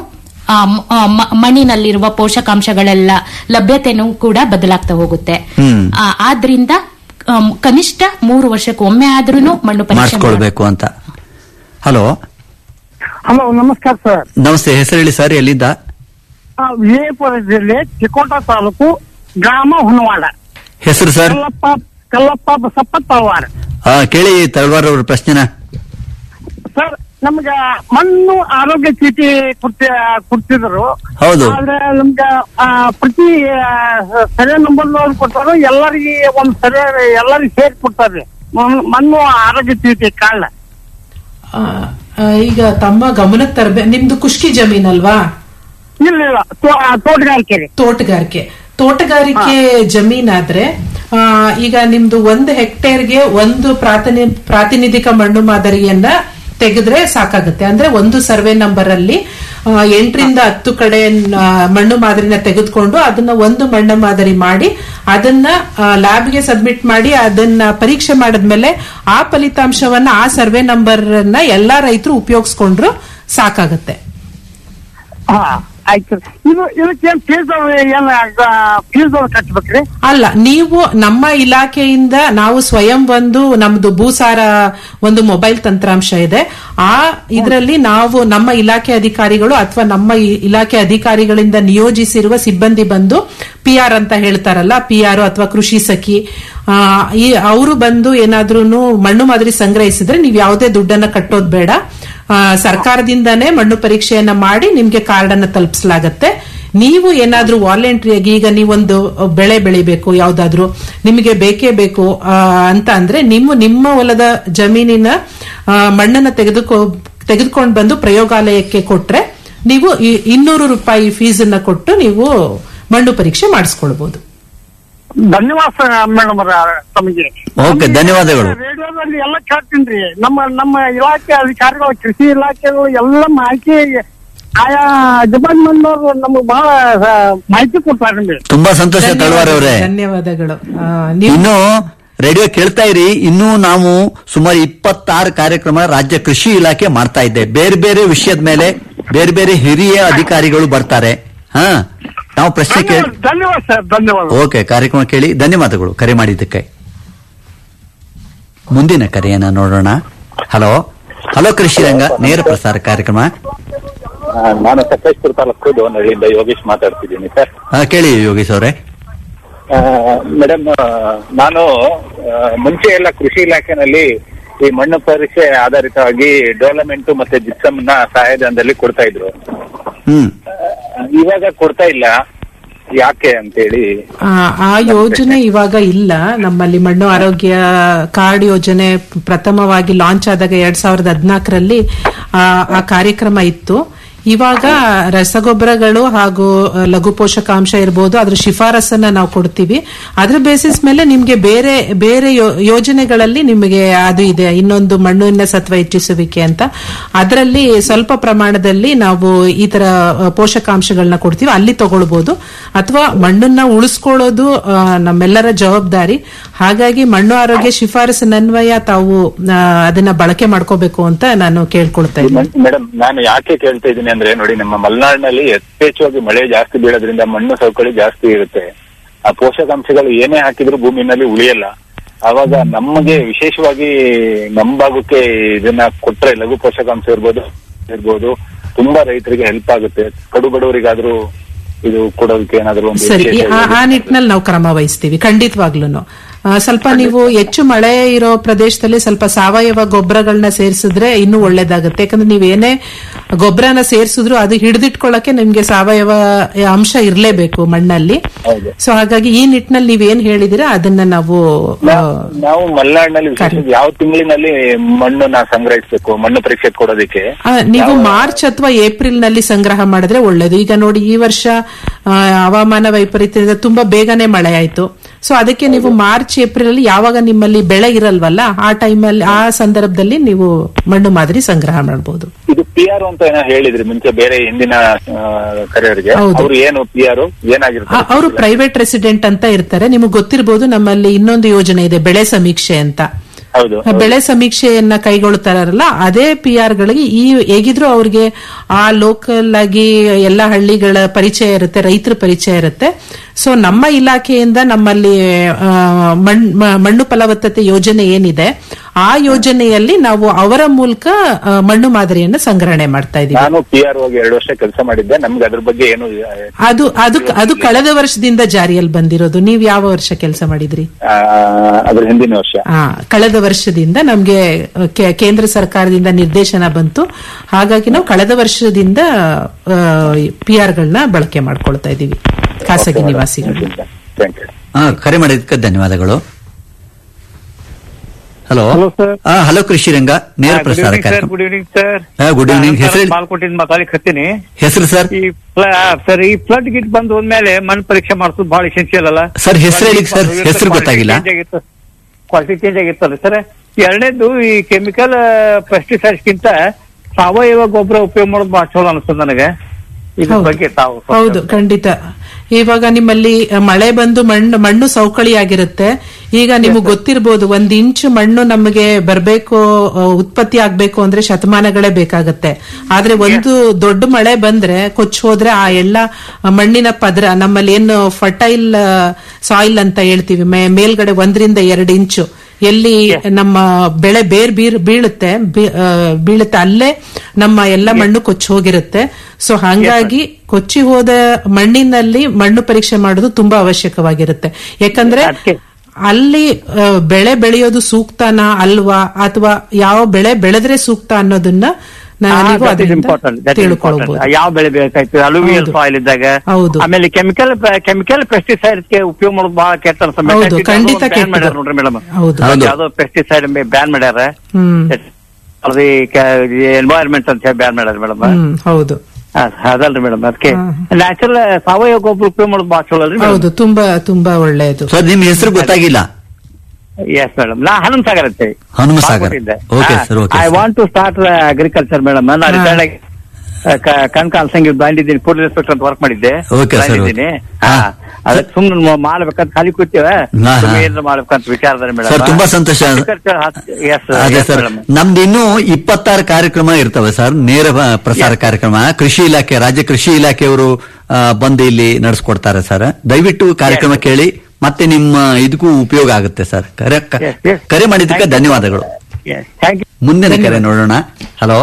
ಆ, ಮ್- ಆ, ಮ- ಮಣ್ಣಿನಲ್ಲಿರುವ ಪೋಷಕಾಂಶಗಳೆಲ್ಲ ಲಭ್ಯತೆನೂ ಕೂಡ ಬದಲಾಗ್ತಾ ಹೋಗುತ್ತೆ ಹ್ಮ್. ಆ, ಆದ್ರಿಂದ ಆಮ್, ಕನಿಷ್ಠ ಮೂರು ವರ್ಷಕ್ಕೆ ಒಮ್ಮೆ ಆದ್ರೂ ಮಣ್ಣು ಪರೀಕ್ಷೆ ಮಾಡ್- ಮಾಡಿಸ್ಕೊಳ್ಬೇಕು ಅಂತ ಹಲೋ ಹಲೋ ನಮಸ್ಕಾರ ಸರ್ ನಮಸ್ತೆ ಹೆಸರು ಹೇಳಿ ಸರ್ ಎಲ್ಲಿದ್ದ ವಿಜಯಪುರ ಜಿಲ್ಲೆ ಚಿಕೋಟ ತಾಲೂಕು ಗ್ರಾಮ ಹುನವಾಡ ಹೆಸರು ಸರ್ ಕಲ್ಲಪ್ಪ ಕಲ್ಲಪ್ಪ ಬಸಪ್ಪ ತಳವಾರ ಆ, ಕೇಳಿ ತಳವಾರ್ ಅವ್ರ ಪ್ರಶ್ನೆನ ಸರ್ ನಮ್ಗ ಮಣ್ಣು ಆರೋಗ್ಯ ಚೀಟಿ ಕೊಡ್ತಿ ಕೊಡ್ತಿದ್ರು ಹೌದು. ಆದ್ರೆ ನಮ್ಗ ಆ, ಪ್ರತಿ ಸರ್ವೆ ನಂಬರ್ ಕೊಟ್ಟಾರು ಎಲ್ಲರಿಗೆ ಒಂದ್ ಸರ್ವೆ ಎಲ್ಲರಿಗೆ ಸೇರಿ ಕೊಡ್ತಾರ್ರಿ ಮಣ್ಣು- ಮಣ್ಣು ಆರೋಗ್ಯ ಚೀಟಿ ಕಾರ್ಡ್ ಆ, ಆ, ಈಗ ತಮ್ಮ ಗಮನಕ್ಕೆ ತರಬೇ ನಿಮ್ದು ಕುಷ್ಕಿ ಜಮೀನಲ್ವಾ ಇಲ್ಲ ಇಲ್ಲ ತೋ- ಆ, ತೋಟಗಾರಿಕೆ ರೀ ತೋಟಗಾರಿಕೆ ತೋಟಗಾರಿಕೆ ಜಮೀನಾದ್ರೆ ಆ, ಈಗ ನಿಮ್ದು ಒಂದು ಹೆಕ್ಟೇರ್ಗೆ ಒಂದು ಪ್ರಾತಿನಿ ಪ್ರಾತಿನಿಧಿಕ ಮಣ್ಣು ಮಾದರಿಯನ್ನ ತೆಗೆದ್ರೆ ಸಾಕಾಗುತ್ತೆ ಅಂದ್ರೆ ಒಂದು ಸರ್ವೆ ನಂಬರ್ ಅಲ್ಲಿ ಆ, ಎಂಟರಿಂದ ಹತ್ತು ಕಡೆ ಆ, ಮಣ್ಣು ಮಾದರಿನ ತೆಗೆದುಕೊಂಡು ಅದನ್ನ ಒಂದು ಮಣ್ಣು ಮಾದರಿ ಮಾಡಿ ಅದನ್ನ ಲ್ಯಾಬ್ಗೆ ಸಬ್ಮಿಟ್ ಮಾಡಿ ಅದನ್ನ ಪರೀಕ್ಷೆ ಮಾಡಿದ್ಮೇಲೆ ಆ ಫಲಿತಾಂಶವನ್ನ ಆ ಸರ್ವೆ ನಂಬರ್ ನ ಎಲ್ಲಾ ರೈತರು ಉಪಯೋಗಿಸ್ಕೊಂಡ್ರು ಸಾಕಾಗುತ್ತೆ ಹಾ ಆಯ್ತು ಇದು ಇದಕ್ಕೇನ್ ಫೀಸ್ ಏನ್ ಫೀಸ್ ಕಟ್ಬೇಕ್ರಿ ಅಲ್ಲ ನೀವು ನಮ್ಮ ಇಲಾಖೆಯಿಂದ ನಾವು ಸ್ವಯಂ ಒಂದು ನಮ್ದು ಭೂಸಾರ ಒಂದು ಮೊಬೈಲ್ ತಂತ್ರಾಂಶ ಇದೆ ಆ ಇದರಲ್ಲಿ ನಾವು ನಮ್ಮ ಇಲಾಖೆ ಅಧಿಕಾರಿಗಳು ಅಥವಾ ನಮ್ಮ ಇ- ಇಲಾಖೆ ಅಧಿಕಾರಿಗಳಿಂದ ನಿಯೋಜಿಸಿರುವ ಸಿಬ್ಬಂದಿ ಬಂದು ಪಿ ಆರ್ ಅಂತ ಹೇಳ್ತಾರಲ್ಲ ಪಿ ಆರ್ ಅಥವಾ ಕೃಷಿ ಸಖಿ ಆ, ಈ ಅವರು ಬಂದು ಏನಾದ್ರೂ ಮಣ್ಣು ಮಾದರಿ ಸಂಗ್ರಹಿಸಿದ್ರೆ ನೀವು ಯಾವುದೇ ದುಡ್ಡನ್ನ ಕಟ್ಟೋದ್ ಬೇಡ ಆ, ಸರ್ಕಾರದಿಂದನೇ ಮಣ್ಣು ಪರೀಕ್ಷೆಯನ್ನ ಮಾಡಿ ನಿಮ್ಗೆ ಕಾರ್ಡ್ ಅನ್ನ ತಲುಪಿಸಲಾಗತ್ತೆ ನೀವು ಏನಾದ್ರೂ ವಾಲಂಟ್ರಿಯಾಗಿ ಈಗ ನೀವೊಂದು ಬೆಳೆ ಬೆಳಿಬೇಕು ಯಾವ್ದಾದ್ರು ನಿಮಗೆ ಬೇಕೇ ಬೇಕು ಆ, ಅಂತ ಅಂದ್ರೆ ನಿಮ್ಮ ನಿಮ್ಮ ಹೊಲದ ಜಮೀನಿನ ಆ, ಮಣ್ಣನ್ನ ತೆಗೆದುಕೊ ತೆಗೆದುಕೊಂಡು ಬಂದು ಪ್ರಯೋಗಾಲಯಕ್ಕೆ ಕೊಟ್ರೆ ನೀವು ಈ ಇನ್ನೂರು ರೂಪಾಯಿ ಫೀಸ್ ಅನ್ನ ಕೊಟ್ಟು ನೀವು ಮಣ್ಣು ಪರೀಕ್ಷೆ ಮಾಡಿಸ್ಕೊಳ್ಬಹುದು ಧನ್ಯವಾದ ಮೇಡಮ್ ತಮಗೆ ಓಕೆ ಧನ್ಯವಾದಗಳು ರೇಡಿಯೋದಲ್ಲಿ ಎಲ್ಲ ಕೇಳ್ತೀನಿ ನಮ್ಮ ನಮ್ಮ ಇಲಾಖೆ ಅಧಿಕಾರಿಗಳು ಕೃಷಿ ಇಲಾಖೆಗಳು ಎಲ್ಲ ಮಾಹಿತಿ ಆಯಾ ಡಿಪಾರ್ಟ್ಮೆಂಟ್ ಅವರು ನಮಗೆ ಬಹಳ ಆ, ಮಾಹಿತಿ ಕೊಡ್ತಾರೆ ತುಂಬಾ ಸಂತೋಷ ತಳವಾರ್ ಅವರೇ ಧನ್ಯವಾದಗಳು ಆ, ನೀವು ಇನ್ನು ರೇಡಿಯೋ ಕೇಳ್ತಾ ಇರಿ ಇನ್ನೂ ನಾವು ಸುಮಾರು ಇಪ್ಪತ್ತಾರು ಕಾರ್ಯಕ್ರಮ ರಾಜ್ಯ ಕೃಷಿ ಇಲಾಖೆ ಮಾಡ್ತಾ ಇದ್ದೆ ಬೇರೆ ಬೇರೆ ವಿಷಯದ ಮೇಲೆ ಬೇರೆ ಬೇರೆ ಹಿರಿಯ ಅಧಿಕಾರಿಗಳು ಬರ್ತಾರೆ ಹಾ ನಾವು ಪ್ರಶ್ನೆ ಕೇಳಿ ಧನ್ಯವಾದ ಸರ್ ಧನ್ಯವಾದ ಓಕೆ ಕಾರ್ಯಕ್ರಮ ಕೇಳಿ ಧನ್ಯವಾದಗಳು ಕರೆ ಮಾಡಿದ್ದಕ್ಕೆ ಮುಂದಿನ ಕರೆಯನ್ನ ನೋಡೋಣ ಹಲೋ ಹಲೋ ಕೃಷಿ ರಂಗ ನೇರ ಪ್ರಸಾರ ಕಾರ್ಯಕ್ರಮ ಆ, ನಾನು ಸಕಲೇಶ್ಪುರ ತಾಲೂಕು ದೋನಹಳ್ಳಿಯಿಂದ ಯೋಗೇಶ್ ಮಾತಾಡ್ತಿದ್ದೀನಿ ಸರ್ ಆ, ಕೇಳಿ ಯೋಗೇಶ್ ಅವರೇ ಮೇಡಮ್ ನಾನು ಆ, ಮುಂಚೆ ಎಲ್ಲ ಕೃಷಿ ಇಲಾಖೆನಲ್ಲಿ ಈ ಮಣ್ಣು ಪರೀಕ್ಷೆ ಆಧಾರಿತವಾಗಿ ಡೆವಲಪ್ಮೆಂಟ್ ಮತ್ತೆ ಜಿಪ್ಸಮ್ ನ ಸಹಾಯಧನದಲ್ಲಿ ಕೊಡ್ತಾ ಇದ್ರು ಹ್ಮ್ ಆ, ಇವಾಗ ಕೊಡ್ತಾ ಇಲ್ಲ ಯಾಕೆ ಅಂತೇಳಿ ಆ, ಆ ಯೋಜನೆ ಇವಾಗ ಇಲ್ಲ ನಮ್ಮಲ್ಲಿ ಮಣ್ಣು ಆರೋಗ್ಯ ಕಾರ್ಡ್ ಯೋಜನೆ ಪ್ರಥಮವಾಗಿ ಲಾಂಚ್ ಆದಾಗ ಎರಡ್ ಸಾವಿರದ ಹದಿನಾಲ್ಕರಲ್ಲಿ ಆ ಕಾರ್ಯಕ್ರಮ ಇತ್ತು ಇವಾಗ ರಸಗೊಬ್ಬರಗಳು ಹಾಗೂ ಆ, ಲಘು ಪೋಷಕಾಂಶ ಇರ್ಬೋದು ಅದ್ರ ಶಿಫಾರಸನ್ನ ನಾವು ಕೊಡ್ತೀವಿ ಅದ್ರ ಬೇಸಿಸ್ ಮೇಲೆ ನಿಮ್ಗೆ ಬೇರೆ ಬೇರೆ ಯೋ- ಯೋಜನೆಗಳಲ್ಲಿ ನಿಮಗೆ ಅದು ಇದೆ ಇನ್ನೊಂದು ಮಣ್ಣಿನ ಸತ್ವ ಹೆಚ್ಚಿಸುವಿಕೆ ಅಂತ ಅದರಲ್ಲಿ ಸ್ವಲ್ಪ ಪ್ರಮಾಣದಲ್ಲಿ ನಾವು ಈ ತರ ಆ, ಪೋಷಕಾಂಶಗಳನ್ನ ಕೊಡ್ತೀವಿ ಅಲ್ಲಿ ತಗೊಳ್ಬಹುದು ಅಥವಾ ಮಣ್ಣನ್ನ ಉಳಿಸ್ಕೊಳ್ಳೋದು ಆ, ನಮ್ಮೆಲ್ಲರ ಜವಾಬ್ದಾರಿ ಹಾಗಾಗಿ ಮಣ್ಣು ಆರೋಗ್ಯ ಶಿಫಾರಸಿನನ್ವಯ ತಾವು ಆ, ಅದನ್ನ ಬಳಕೆ ಮಾಡ್ಕೋಬೇಕು ಅಂತ ನಾನು ಕೇಳ್ಕೊಳ್ತಾ ಇದ್ದೀನಿ ಮೇಡಮ್ ನಾನು ಯಾಕೆ ಕೇಳ್ತಾ ಇದ್ದೀನಿ ಅಂದ್ರೆ ನೋಡಿ ನಮ್ಮ ಮಲೆನಾಡಿನಲ್ಲಿ ಯಥೇಚ್ಛವಾಗಿ ಮಳೆ ಜಾಸ್ತಿ ಬೀಳೋದ್ರಿಂದ ಮಣ್ಣು ಸವಕಳಿ ಜಾಸ್ತಿ ಇರುತ್ತೆ ಆ ಪೋಷಕಾಂಶಗಳು ಏನೇ ಹಾಕಿದ್ರು ಭೂಮಿನಲ್ಲಿ ಉಳಿಯಲ್ಲ ಅವಾಗ ನಮಗೆ ವಿಶೇಷವಾಗಿ ನಮ್ಮ ಭಾಗಕ್ಕೆ ಇದನ್ನ ಕೊಟ್ರೆ ಲಘು ಪೋಷಕಾಂಶ ಇರ್ಬೋದು ಇರ್ಬೋದು ತುಂಬಾ ರೈತರಿಗೆ ಹೆಲ್ಪ್ ಆಗುತ್ತೆ ಕಡು ಬಡವರಿಗಾದ್ರೂ ಇದು ಕೊಡೋದಕ್ಕೆ ಏನಾದ್ರು ಒಂದು ಸರಿ ಈ- ವಿಶೇಷ ಆ- ಆ ನಿಟ್ಟಿನಲ್ಲಿ ನಾವು ಕ್ರಮ ವಹಿಸ್ತೀವಿ ಖಂಡಿತವಾಗ್ಲೂ ಸ್ವಲ್ಪ ನೀವು ಹೆಚ್ಚು ಮಳೆ ಇರೋ ಪ್ರದೇಶದಲ್ಲಿ ಸ್ವಲ್ಪ ಸಾವಯವ ಗೊಬ್ಬರಗಳನ್ನ ಸೇರಿಸಿದ್ರೆ ಇನ್ನೂ ಒಳ್ಳೇದಾಗುತ್ತೆ ಯಾಕಂದ್ರೆ ನೀವು ಏನೇ ಗೊಬ್ಬರನ ಸೇರಿಸಿದ್ರು ಅದು ಹಿಡಿದಿಟ್ಕೊಳ್ಳಕ್ಕೆ ನಿಮ್ಗೆ ಸಾವಯವ ಅಂಶ ಇರಲೇಬೇಕು ಮಣ್ಣಲ್ಲಿ ಸೊ ಹಾಗಾಗಿ ಈ ನಿಟ್ಟಿನಲ್ಲಿ ನೀವೇನ್ ಹೇಳಿದಿರಾ ಅದನ್ನ ನಾವು ಆ, ನಾವು ಮಲೆನಾಡಿನಲ್ಲಿ ವಿಶೇಷವಾಗಿ ಯಾವ ತಿಂಗಳಿನಲ್ಲಿ ಮಣ್ಣನ್ನ ಸಂಗ್ರಹಿಸಬೇಕು ಮಣ್ಣು ಪರೀಕ್ಷೆ ಕೊಡೋದಕ್ಕೆ ಆ, ನೀವು ಮಾರ್ಚ್ ಅಥವಾ ಏಪ್ರಿಲ್ ನಲ್ಲಿ ಸಂಗ್ರಹ ಮಾಡಿದ್ರೆ ಒಳ್ಳೇದು ಈಗ ನೋಡಿ ಈ ವರ್ಷ ಆ, ಹವಾಮಾನ ವೈಪರೀತ್ಯದಿಂದ ತುಂಬಾ ಬೇಗನೆ ಮಳೆ ಆಯ್ತು ಸೊ ಅದಕ್ಕೆ ನೀವು ಮಾರ್ಚ್ ಏಪ್ರಿಲ್ ಅಲ್ಲಿ ಯಾವಾಗ ನಿಮ್ಮಲ್ಲಿ ಬೆಳೆ ಇರಲ್ವಲ್ಲ ಆ ಟೈಮಲ್ಲಿ ಆ ಸಂದರ್ಭದಲ್ಲಿ ನೀವು ಮಣ್ಣು ಮಾದರಿ ಸಂಗ್ರಹ ಮಾಡಬಹುದು ಇದು ಪಿ ಆರ್ ಅಂತ ಏನೋ ಹೇಳಿದ್ರಿ ಮುಂಚೆ ಬೇರೆ ಹಿಂದಿನ ಕರೆಯವರಿಗೆ ಹೌದು. ಅವ್ರು ಏನು ಪಿ ಆರ್ ಏನಾಗಿರುತ್ತೆ ಅವರು ಪ್ರೈವೇಟ್ ರೆಸಿಡೆಂಟ್ ಅಂತ ಇರ್ತಾರೆ ನಿಮಗೆ ಗೊತ್ತಿರಬಹುದು ನಮ್ಮಲ್ಲಿ ಇನ್ನೊಂದು ಯೋಜನೆ ಇದೆ ಬೆಳೆ ಸಮೀಕ್ಷೆ ಅಂತ ಹೌದು ಬೆಳೆ ಸಮೀಕ್ಷೆಯನ್ನ ಕೈಗೊಳ್ತಾರಲ್ಲ ಅದೇ ಪಿ ಆರ್ ಗಳಿಗೆ ಈ ಹೇಗಿದ್ರು ಅವ್ರಿಗೆ ಆ ಲೋಕಲ್ ಆಗಿ ಎಲ್ಲ ಹಳ್ಳಿಗಳ ಪರಿಚಯ ಇರುತ್ತೆ ರೈತರ ಪರಿಚಯ ಇರುತ್ತೆ ಸೊ ನಮ್ಮ ಇಲಾಖೆಯಿಂದ ನಮ್ಮಲ್ಲಿ ಆ, ಮಣ್- ಮ- ಮಣ್ಣು ಫಲವತ್ತತೆ ಯೋಜನೆ ಏನಿದೆ ಆ ಯೋಜನೆಯಲ್ಲಿ ನಾವು ಅವರ ಮೂಲಕ ಆ, ಮಣ್ಣು ಮಾದರಿಯನ್ನು ಸಂಗ್ರಹಣೆ ಮಾಡ್ತಾ ಇದೀವಿ ನಾನು ಪಿ ಆರ್ ಹೋಗಿ ಎರಡು ವರ್ಷ ಕೆಲಸ ಮಾಡಿದ್ದೆ ನಮ್ಗೆ ಅದ್ರ ಬಗ್ಗೆ ಏನು ಅದು ಅದು ಅದು ಕಳೆದ ವರ್ಷದಿಂದ ಜಾರಿಯಲ್ಲಿ ಬಂದಿರೋದು ನೀವು ಯಾವ ವರ್ಷ ಕೆಲಸ ಮಾಡಿದ್ರಿ ಆ, ಅದ್ರ ಹಿಂದಿನ ವರ್ಷ ಆ, ಕಳೆದ ವರ್ಷದಿಂದ ನಮ್ಗೆ ಕೆ- ಕೇಂದ್ರ ಸರ್ಕಾರದಿಂದ ನಿರ್ದೇಶನ ಬಂತು ಹಾಗಾಗಿ ನಾವು ಕಳೆದ ವರ್ಷದಿಂದ ಪಿ ಆರ್ ಗಳನ್ನ ಬಳಕೆ ಮಾಡ್ಕೊಳ್ತಾ ಇದೀವಿ ಖಾಸಗಿ ನಿವಾಸಿಗಳು ಹಾ ಕರೆ ಮಾಡಿದ್ದಕ್ಕೆ ಧನ್ಯವಾದಗಳು ಹಲೋ Hello, sir. ಹಾ ಹಲೋ ಕೃಷಿ ರಂಗ ನೇರ ಗುಡ್ ಪ್ರಸಾರ ಈವ್ನಿಂಗ್ ಸರ್ ಕಾರ್ಯಕ್ರಮ ಗುಡ್ ಈವ್ನಿಂಗ್ ಸರ್ ಹಾ, good evening. ಹೆಸರು ಹೇಳಿ? ಮಾಲ್ಕೋಟಿಂದ ಮಾತಾಡ್ಲಿಕ್ಕೆ ಹತ್ತೀನಿ ಹೆಸರು ಸರ್ ಈ ಸರ್ ಈ ಫ್ಲಡ್ ಗಿಟ್ ಬಂದು ಹೋದ್ಮೇಲೆ ಮಣ್ಣು ಪರೀಕ್ಷೆ ಮಾಡಿಸೋದು ಬಹಳ ಎಸೆನ್ಷಿಯಲ್ ಅಲ್ಲ ಸರ್, ಹೆಸರು ಹೇಳಿ ಸರ್, ಹೆಸರು ಗೊತ್ತಾಗಿಲ್ಲ. ಕ್ವಾಲಿಟಿ ಚೇಂಜ್ ಆಗಿರ್ತದೆ ಸರ್ ಎರಡನೇದು ಈ ಕೆಮಿಕಲ್ ಪೆಸ್ಟಿಸೈಡ್ಸ್ ಗಿಂತ ಸಾವಯವ ಗೊಬ್ಬರ ಉಪಯೋಗ ಮಾಡೋದು ಬಹಳ ಚಲೋ ಅನಿಸ್ತದೆ ನನಗೆ ಇದ್ರ ಹೌದು. ಬಗ್ಗೆ ತಾವು ಸ್ವಲ್ಪ ಹೌದು ಖಂಡಿತ ಇವಾಗ ನಿಮ್ಮಲ್ಲಿ ಮಳೆ ಬಂದು ಮಣ್ಣು ಮಣ್ಣು ಸವಕಳಿ ಆಗಿರುತ್ತೆ ಈಗ ನಿಮಗೆ ಗೊತ್ತಿರ್ಬೋದು ಒಂದ್ ಇಂಚು ಮಣ್ಣು ನಮಗೆ ಬರಬೇಕು ಉತ್ಪತ್ತಿ ಆಗ್ಬೇಕು ಅಂದ್ರೆ ಶತಮಾನಗಳೇ ಬೇಕಾಗತ್ತೆ ಆದ್ರೆ ಒಂದು ದೊಡ್ಡ ಮಳೆ ಬಂದ್ರೆ ಕೊಚ್ಚಿ ಹೋದ್ರೆ ಆ ಎಲ್ಲ ಮಣ್ಣಿನ ಪದರ ನಮ್ಮಲ್ಲಿ ಏನು ಫರ್ಟೈಲ್ ಸಾಯಿಲ್ ಅಂತ ಹೇಳ್ತೀವಿ ಮೇ- ಮೇಲ್ಗಡೆ ಒಂದರಿಂದ ಎರಡು ಇಂಚು ಎಲ್ಲಿ ನಮ್ಮ ಬೆಳೆ ಬೇರ್ ಬೀರ್ ಬೀಳುತ್ತೆ ಬೀ- ಆ, ಬೀಳುತ್ತೆ ಅಲ್ಲೇ ನಮ್ಮ ಎಲ್ಲ ಮಣ್ಣು ಕೊಚ್ಚಿ ಹೋಗಿರುತ್ತೆ ಸೊ ಹಂಗಾಗಿ ಕೊಚ್ಚಿ ಹೋದ ಮಣ್ಣಿನಲ್ಲಿ ಮಣ್ಣು ಪರೀಕ್ಷೆ ಮಾಡೋದು ತುಂಬಾ ಅವಶ್ಯಕವಾಗಿರುತ್ತೆ ಯಾಕಂದ್ರೆ ಅಲ್ಲಿ ಆ, ಬೆಳೆ ಬೆಳೆಯೋದು ಸೂಕ್ತನಾ ಅಲ್ವಾ ಅಥವಾ ಯಾವ ಬೆಳೆ ಬೆಳೆದ್ರೆ ಸೂಕ್ತ ಅನ್ನೋದನ್ನ ನಾ- ನೀವು ಅದರಿಂದ ಇಂಪಾರ್ಟೆಂಟ್ ತಿಳ್ಕೊಳ್ಬಹುದು ಯಾವ ಬೆಳೆ ಬೇಕಾಯ್ತು ಅಲುವಿಯಲ್ ಹೌದು. ಸಾಯಿಲ್ ಇದ್ದಾಗ ಹೌದು. ಆಮೇಲೆ ಕೆಮಿಕಲ್ ಕೆಮಿಕಲ್ ಪೆಸ್ಟಿಸೈಡ್ ಉಪಯೋಗ ಮಾಡೋದು ಬಹಳ ಕೆಟ್ಟ ಅನ್ಸುತ್ತೆ. ಹೌದು, ಮೆಕ್ಕೆಜೋಳ ಖಂಡಿತ ಬ್ಯಾನ್ ಕೆಟ್ಟದು. ಮಾಡ್ಯಾರ ನೋಡ್ರಿ ಮೇಡಮ್ ಹೌದು. ಹೌದು. ಯಾವ್ದೋ ಪೆಸ್ಟಿಸೈಡ್ ಬ್ಯಾನ್ ಮಾಡ್ಯಾರ ಹ್ಮ್ ಅದು ಎನ್ವೈರ್ಮೆಂಟ್ ಅಂತ ಹೇಳಿ ಬ್ಯಾನ್ ಮಾಡ್ಯಾರ ಮೇಡಮ್ ಹ್ಮ್ ಹೌದು ಅದಲ್ರಿ ಮೇಡಮ್ ಅದಕ್ಕೆ ನ್ಯಾಚುರಲ್ ಸಾವಯವ ಗೊಬ್ಬರ ಉಪಯೋಗ ಮಾಡೋದು ಬಹಳ ಚಲೋ ಅಲ್ರಿ ಹೌದು ತುಂಬಾ ತುಂಬಾ ಒಳ್ಳೆಯದು ಸರ್ ನಿಮ್ ಹೆಸರು ಗೊತ್ತಾಗಿಲ್ಲ ಎಸ್ ಮೇಡಮ್ ನಾ ಹನುಮ ಸಾಗರ್ ಅಂತ Hanuma Sagar. Okay, sir, okay, I sir. Want to start agriculture madam ನಾ ರಿಟೈರ್ಡ್ ಆಗಿ ಕಣ್ಕಾಲ್ ಸಂಗಿ ಬಂದಿದ್ದೀನಿ ಫುಡ್ ಇನ್ಸ್ಪೆಕ್ಟರ್ ಅಂತ ವರ್ಕ್ ಮಾಡಿದ್ದೆ Okay, sir, ಬಂದಿದ್ದೀನಿ ಹಾ ಅದಕ್ಕೆ ಸುಮ್ಮನೆ ಮಾಡ್ಬೇಕಂತ ಖಾಲಿ ಕೂತೀವ ಹಾ, ಹಾ. ಏನಾರ ಮಾಡ್ಬೇಕಂತ ವಿಚಾರದಲ್ಲಿ ಮೇಡಮ್ ಸರ್, ತುಂಬಾ ಸಂತೋಷ. ಎಸ್ ಅದೇ ಸರ್ ನಮ್ದು ಇನ್ನೂ ಇಪ್ಪತ್ತಾರು ಕಾರ್ಯಕ್ರಮ ಇರ್ತವೆ ಸರ್ ನೇರ ಆ, ಪ್ರಸಾರ ಕಾರ್ಯಕ್ರಮ ಕೃಷಿ ಇಲಾಖೆ ರಾಜ್ಯ ಕೃಷಿ ಇಲಾಖೆಯವರು ಆ, ಬಂದು ಇಲ್ಲಿ ನಡೆಸ್ಕೊಡ್ತಾರೆ ಸರ್ ದಯವಿಟ್ಟು ಕಾರ್ಯಕ್ರಮ ಕೇಳಿ ಮತ್ತೆ ನಿಮ್ಮ ಇದಕ್ಕೂ ಉಪಯೋಗ ಆಗುತ್ತೆ ಸರ್ ಕರೆ ಕ- ಕರೆ ಮಾಡಿದ್ದಕ್ಕೆ ಧನ್ಯವಾದಗಳು ಥ್ಯಾಂಕ್ ಯು ಮುಂದಿನ ಕರೆ ನೋಡೋಣ ಹಲೋ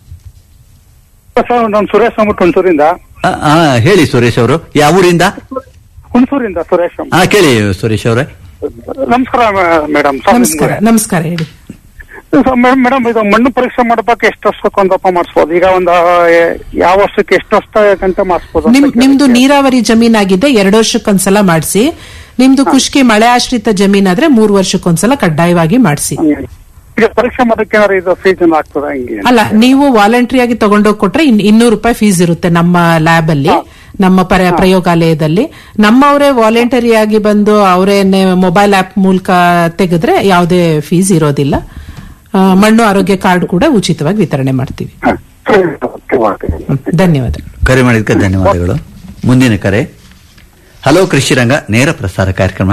ಸರ್ ನಾನು ಸುರೇಶ್ ಅಂದ್ಬಿಟ್ಟು ಹುಣಸೂರಿಂದ ಆ, ಆ, ಹೇಳಿ ಸುರೇಶ್ ಅವರು ಯಾವ ಊರಿಂದ ಹುಣಸೂರಿಂದ ಸುರೇಶ್ ಅಂದ್ಬಿಟ್ಟು. ಹಾ ಕೇಳಿ ಸುರೇಶ್ ಅವರೇ ನಮಸ್ಕಾರ ಮೇಡಮ್ ನಮಸ್ಕಾರ ನಮಸ್ಕಾರ ಹೇಳಿ ಮೇಡಮ್ ಇದು ಮಣ್ಣು ಪರೀಕ್ಷೆ ಮಾಡ್ಬೇಕು ಎಷ್ಟು ವರ್ಷಕ್ಕೆ ಒಂದಪ್ಪ ಮಾಡಿಸ್ಬೋದು ಈಗ ಒಂದು ಎ- ಯಾವ ವರ್ಷಕ್ಕೆ ಎಷ್ಟು ವರ್ಷ ಗಂಟೆ ಮಾಡಿಸ್ಬೋದು ನಿಮ್ ನಿಮ್ದು ನೀರಾವರಿ ಜಮೀನಾಗಿದ್ದೆ ಎರಡು ವರ್ಷಕ್ಕೊಂದ್ಸಲ ಮಾಡಿಸಿ ನಿಮ್ದು ಖುಷ್ಕಿ ಮಳೆ ಆಶ್ರಿತ ಜಮೀನಾದ್ರೆ ಮೂರು ವರ್ಷಕ್ಕೊಂದ್ಸಲ ಕಡ್ಡಾಯವಾಗಿ ಮಾಡಿಸಿ ಈಗ ಪರೀಕ್ಷೆ ಮಾಡೋಕೆ ಏನಾದ್ರು ಇದು ಫೀಸ್ ಆಗ್ತದ ಹಿಂಗೆ ಅಲ್ಲ ನೀವು ವಾಲಂಟ್ರಿ ಆಗಿ ತಗೊಂಡೋಗಿ ಕೊಟ್ರೆ ಇನ್- ಇನ್ನೂರು ರೂಪಾಯಿ ಫೀಸ್ ಇರುತ್ತೆ ನಮ್ಮ ಲ್ಯಾಬ್ ಅಲ್ಲಿ ನಮ್ಮ ಪರ- ಪ್ರಯೋಗಾಲಯದಲ್ಲಿ ನಮ್ಮವರೇ ವಾಲಂಟರಿ ಆಗಿ ಬಂದು ಅವರೇನೆ ಮೊಬೈಲ್ ಆಪ್ ಮೂಲಕ ತೆಗೆದ್ರೆ ಯಾವುದೇ ಫೀಸ್ ಇರೋದಿಲ್ಲ ಆ, ಮಣ್ಣು ಆರೋಗ್ಯ ಕಾರ್ಡ್ ಕೂಡ ಉಚಿತವಾಗಿ ವಿತರಣೆ ಮಾಡ್ತೀವಿ ಹ್ಮ್, ಧನ್ಯವಾದ ಕರೆ ಮಾಡಿದ್ದಕ್ಕೆ ಧನ್ಯವಾದಗಳು ಮುಂದಿನ ಕರೆ ಹಲೋ ಕೃಷಿ ರಂಗ ನೇರ ಪ್ರಸಾರ ಕಾರ್ಯಕ್ರಮ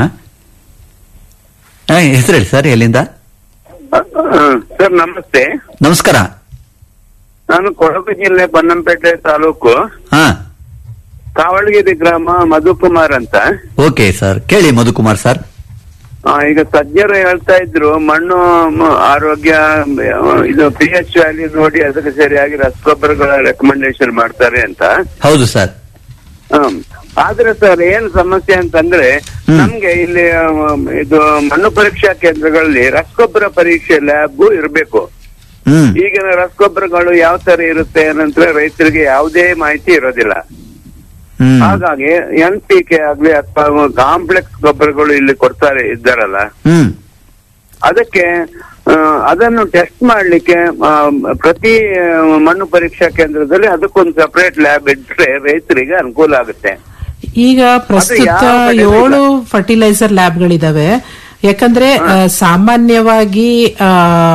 ಹೆಸರು ಹೇಳಿ ಸರ್ ಎಲ್ಲಿಂದ ಸರ್ ನಮಸ್ತೆ ನಮಸ್ಕಾರ ನಾನು ಕೊಡಗು ಜಿಲ್ಲೆ ಬನ್ನಂಪೇಟೆ ತಾಲೂಕು ಹಾ ಕಾವಳಗಿರಿ ಗ್ರಾಮ ಮಧುಕುಮಾರ್ ಅಂತ ಓಕೆ ಸರ್ ಕೇಳಿ ಮಧುಕುಮಾರ್ ಸರ್ ಆ, ಈಗ ತಜ್ಞರು ಹೇಳ್ತಾ ಇದ್ರು ಮಣ್ಣು ಮ- ಆರೋಗ್ಯ ಮ- ಇದು ಪಿ ಎಚ್ ವ್ಯಾಲ್ಯೂ ನೋಡಿ ಅದಕ್ಕೆ ಸರಿಯಾಗಿ ರಸಗೊಬ್ಬರಗಳ ರೆಕಮೆಂಡೇಶನ್ ಮಾಡ್ತಾರೆ ಅಂತ ಹೌದು ಸರ್ ಹ್ಮ್. ಆದ್ರೆ ಸರ್ ಏನ್ ಸಮಸ್ಯೆ ಅಂತಂದ್ರೆ ನಮ್ಗೆ ಇಲ್ಲಿ ಆ, ಇದು ಮಣ್ಣು ಪರೀಕ್ಷಾ ಕೇಂದ್ರಗಳಲ್ಲಿ ರಸಗೊಬ್ಬರ ಪರೀಕ್ಷೆ ಲ್ಯಾಬ್ ಇರಬೇಕು ಹ್ಮ್ ಈಗಿನ ರಸಗೊಬ್ಬರಗಳು ಯಾವ ತರ ಇರುತ್ತೆ ಏನಂದ್ರೆ ರೈತರಿಗೆ ಯಾವುದೇ ಮಾಹಿತಿ ಇರೋದಿಲ್ಲ ಹ್ಮ್ ಹಾಗಾಗಿ ಎನ್ ಪಿ ಕೆ ಆಗ್ಲಿ ಅಥವಾ ಕಾಂಪ್ಲೆಕ್ಸ್ ಗೊಬ್ಬರಗಳು ಇಲ್ಲಿ ಕೊಡ್ತಾರೆ ಇದ್ದಾರಲ್ಲ ಹ್ಮ್ ಅದಕ್ಕೆ ಆ, ಅದನ್ನು ಟೆಸ್ಟ್ ಮಾಡ್ಲಿಕ್ಕೆ ಆ, ಪ್ರತಿ ಆ, ಮಣ್ಣು ಪರೀಕ್ಷಾ ಕೇಂದ್ರದಲ್ಲಿ ಅದಕ್ಕೊಂದು ಸಪರೇಟ್ ಲ್ಯಾಬ್ ಇಟ್ರೆ ರೈತರಿಗೆ ಅನುಕೂಲ ಆಗುತ್ತೆ ಈಗ ಪ್ರಸ್ತುತ ಯಾವ ಕಡೆನೂ ಏಳು ಫರ್ಟಿಲೈಸರ್ ಲ್ಯಾಬ್ಗಳಿದಾವೆ ಯಾಕಂದ್ರೆ ಆ, ಸಾಮಾನ್ಯವಾಗಿ ಆ,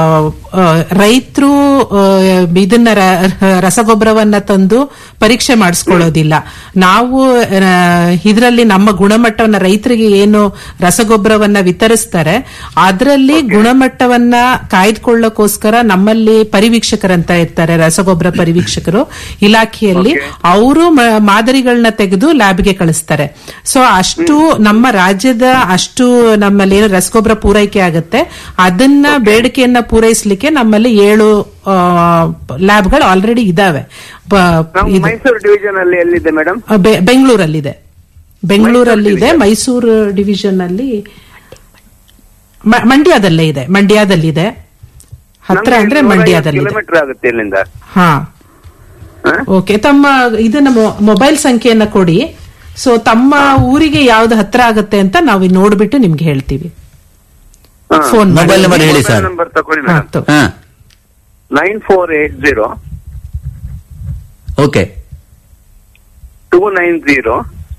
ರೈತರು ಇದನ್ನ ರ- ರಸಗೊಬ್ಬರವನ್ನ ತಂದು ಪರೀಕ್ಷೆ ಮಾಡಿಸ್ಕೊಳ್ಳೋದಿಲ್ಲ ನಾವು ಇದರಲ್ಲಿ ನಮ್ಮ ಗುಣಮಟ್ಟವನ್ನ ರೈತರಿಗೆ ಏನು ರಸಗೊಬ್ಬರವನ್ನ ವಿತರಿಸ್ತಾರೆ ಅದರಲ್ಲಿ ಗುಣಮಟ್ಟವನ್ನ ಕಾಯ್ದುಕೊಳ್ಳೋಕೋಸ್ಕರ ನಮ್ಮಲ್ಲಿ ಪರಿವೀಕ್ಷಕರಂತ ಇರ್ತಾರೆ ರಸಗೊಬ್ಬರ ಪರಿವೀಕ್ಷಕರು ಇಲಾಖೆಯಲ್ಲಿ ಅವರು ಮಾದರಿಗಳನ್ನ ತೆಗೆದು ಲ್ಯಾಬ್ಗೆ ಕಳಿಸ್ತಾರೆ ಸೊ ಅಷ್ಟು ನಮ್ಮ ರಾಜ್ಯದ ಅಷ್ಟು ನಮ್ಮಲ್ಲಿ ಏನು ರಸಗೊಬ್ಬರ ಪೂರೈಕೆ ಆಗುತ್ತೆ ಅದನ್ನ ಬೇಡಿಕೆಯನ್ನ ಪೂರೈಸಲಿಕ್ಕೆ ನಮ್ಮಲ್ಲಿ ಏಳು ಲ್ಯಾಬ್ಗಳು ಆಲ್ರೆಡಿ ಇದಾವೆ ಬ- ಇದು- ಮೈಸೂರು ಡಿವಿಷನ್ ಅಲ್ಲಿ ಎಲ್ಲಿದೆ ಮೇಡಮ್ ಆ, ಬೆ- ಬೆಂಗಳೂರಲ್ಲಿದೆ ಬೆಂಗಳೂರಲ್ಲಿ ಇದೆ ಮೈಸೂರು ಡಿವಿಷನ್ ಅಲ್ಲಿ ಮ- ಮಂಡ್ಯದಲ್ಲೇ ಇದೆ ಮಂಡ್ಯದಲ್ಲಿದೆ ಹತ್ರ ಅಂದ್ರೆ ಮಂಡ್ಯದಲ್ಲಿದೆ ಕಿಲೋಮೀಟರ್ ಆಗುತ್ತೆ ಇಲ್ಲಿಂದ ಹಾ ಓಕೆ ತಮ್ಮ ಇದನ್ನ ಮೊ- ಮೊಬೈಲ್ ಸಂಖ್ಯೆಯನ್ನ ಕೊಡಿ ಸೊ ತಮ್ಮ ಊರಿಗೆ ಯಾವ್ದು ಹತ್ರ ಆಗುತ್ತೆ ಅಂತ ನಾವು ನೋಡ್ಬಿಟ್ಟು ನಿಮ್ಗೆ ಹೇಳ್ತೀವಿ ಫೋನ್ ಮಾಡಿ. ಮೊಬೈಲ್ ನಂಬರ್ ಹೇಳಿ ಸರ್ ನಂಬರ್ ತಗೊಳ್ಳಿ ಹಾ, ಮೇಡಮ್ ತಗೋ. ಹಾ nine four eight zero okay two nine zero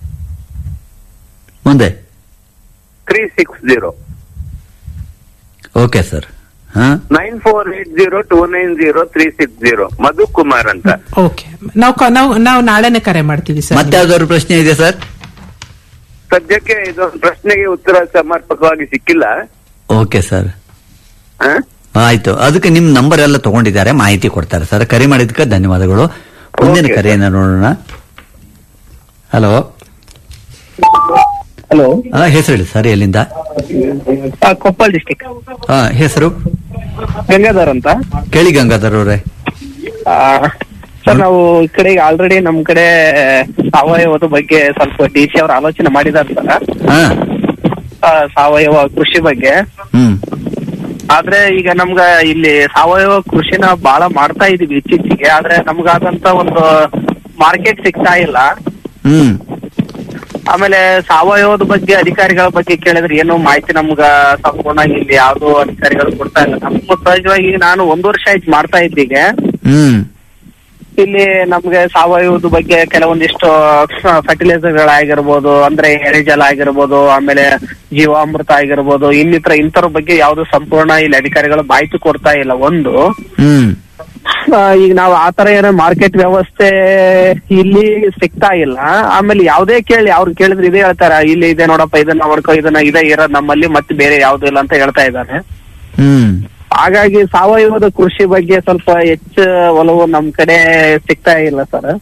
ಮುಂದೆ three six zero okay sir ಹಾ nine four eight zero two nine zero three six zero Madhu Kumar ಅಂತ ಓಕೆ ನಾವು ಕ- ನಾವು ನಾವು ನಾಳೆನೆ ಕರೆ ಮಾಡ್ತೀವಿ ಸರ್ ಮತ್ತೆ ಯಾವ್ದಾದ್ರು ಪ್ರಶ್ನೆ ಇದೆ ಸರ್ ಸದ್ಯಕ್ಕೆ ಇದೊಂದು ಪ್ರಶ್ನೆಗೆ ಉತ್ತರ ಸಮರ್ಪಕವಾಗಿ ಸಿಕ್ಕಿಲ್ಲ ಓಕೆ ಸರ್ ಹಾ? ಆಯ್ತು ಅದಕ್ಕೆ ನಿಮ್ ನಂಬರ್ ಎಲ್ಲ ತಗೊಂಡಿದ್ದಾರೆ ಮಾಹಿತಿ ಕೊಡ್ತಾರೆ ಸರ್ ಕರೆ ಮಾಡಿದ್ದಕ್ಕೆ ಧನ್ಯವಾದಗಳು ಮುಂದಿನ ಕರೆಯನ್ನ ನೋಡೋಣ ಹಲೋ ಹಲೋ ಹೆಸರು ಹೇಳಿ ಸರ್ ಎಲ್ಲಿಂದ ಕೊಪ್ಪಳ ಡಿಸ್ಟಿಕ್ ಹಾ ಹೆಸರು ಗಂಗಾಧರ್ ಅಂತ ಕೇಳಿ ಗಂಗಾಧರ್ ಅವರೇ ಆ, ಸರ್ ನಾವು ಈ ಕಡೆ ಆಲ್ರೆಡಿ ನಮ್ ಕಡೆ ಸಾವಯವದ ಬಗ್ಗೆ ಸ್ವಲ್ಪ ಡಿ ಸಿ ಅವರು ಆಲೋಚನೆ ಮಾಡಿದಾರೆ ಸರ್ ಹಾ ಆ, ಸಾವಯವ ಕೃಷಿ ಬಗ್ಗೆ ಹ್ಮ್ ಆದ್ರೆ ಈಗ ನಮ್ಗ ಇಲ್ಲಿ ಸಾವಯವ ಕೃಷಿನ ಬಹಳ ಮಾಡ್ತಾ ಇದೀವಿ ಇತ್ತೀಚೆಗೆ ಆದ್ರೆ ನಮ್ಗಾದಂತ ಒಂದು ಮಾರ್ಕೆಟ್ ಸಿಗ್ತಾ ಇಲ್ಲ ಹ್ಮ್ ಆಮೇಲೆ ಸಾವಯವದ ಬಗ್ಗೆ ಅಧಿಕಾರಿಗಳ ಬಗ್ಗೆ ಕೇಳಿದ್ರೆ ಏನು ಮಾಹಿತಿ ನಮ್ಗ ಸಂಪೂರ್ಣ ಇಲ್ಲಿ ಯಾವ್ದು ಅಧಿಕಾರಿಗಳು ಕೊಡ್ತಾ ಇಲ್ಲ ನಮ್ಮ ಸಹಜವಾಗಿ ನಾನು ಒಂದು ವರ್ಷ ಆಯ್ತು ಮಾಡ್ತಾ ಇದ್ದೀಗೆ ಹ್ಮ್ ಇಲ್ಲಿ ನಮ್ಗೆ ಸಾವಯವದ ಬಗ್ಗೆ ಕೆಲವೊಂದಿಷ್ಟು ಫರ್ಟಿಲೈಸರ್ ಗಳಾಗಿರ್ಬೋದು ಅಂದ್ರೆ ಎರೆಜಲ ಆಗಿರ್ಬೋದು ಆಮೇಲೆ ಜೀವಾಮೃತ ಆಗಿರ್ಬೋದು ಇನ್ನಿತರ ಇಂತರ ಬಗ್ಗೆ ಯಾವ್ದು ಸಂಪೂರ್ಣ ಇಲ್ಲಿ ಅಧಿಕಾರಿಗಳು ಮಾಹಿತಿ ಕೊಡ್ತಾ ಇಲ್ಲ ಒಂದು ಹ್ಮ್ ಆ, ಈಗ ನಾವು ಆತರ ಏನೋ ಮಾರ್ಕೆಟ್ ವ್ಯವಸ್ಥೆ ಇಲ್ಲಿ ಸಿಗ್ತಾ ಇಲ್ಲ ಆಮೇಲೆ ಯಾವ್ದೇ ಕೇಳಿ ಅವ್ರು ಕೇಳಿದ್ರೆ ಇದೇ ಹೇಳ್ತಾರ ಇಲ್ಲಿ ಇದೆ ನೋಡಪ್ಪ ಇದನ್ನ ಮಾಡ್ಕೋ ಇದನ್ನ ಇದೇ ಇರೋದ್ ನಮ್ಮಲ್ಲಿ ಮತ್ತೆ ಬೇರೆ ಯಾವ್ದು ಇಲ್ಲ ಅಂತ ಹೇಳ್ತಾ ಇದ್ದಾರೆ ಹ್ಮ್ ಹಾಗಾಗಿ ಸಾವಯವದ ಕೃಷಿ ಬಗ್ಗೆ ಸ್ವಲ್ಪ ಹೆಚ್ಚು ಒಲವು ನಮ್ ಕಡೆ ಸಿಗ್ತಾ ಇಲ್ಲ ಸರ್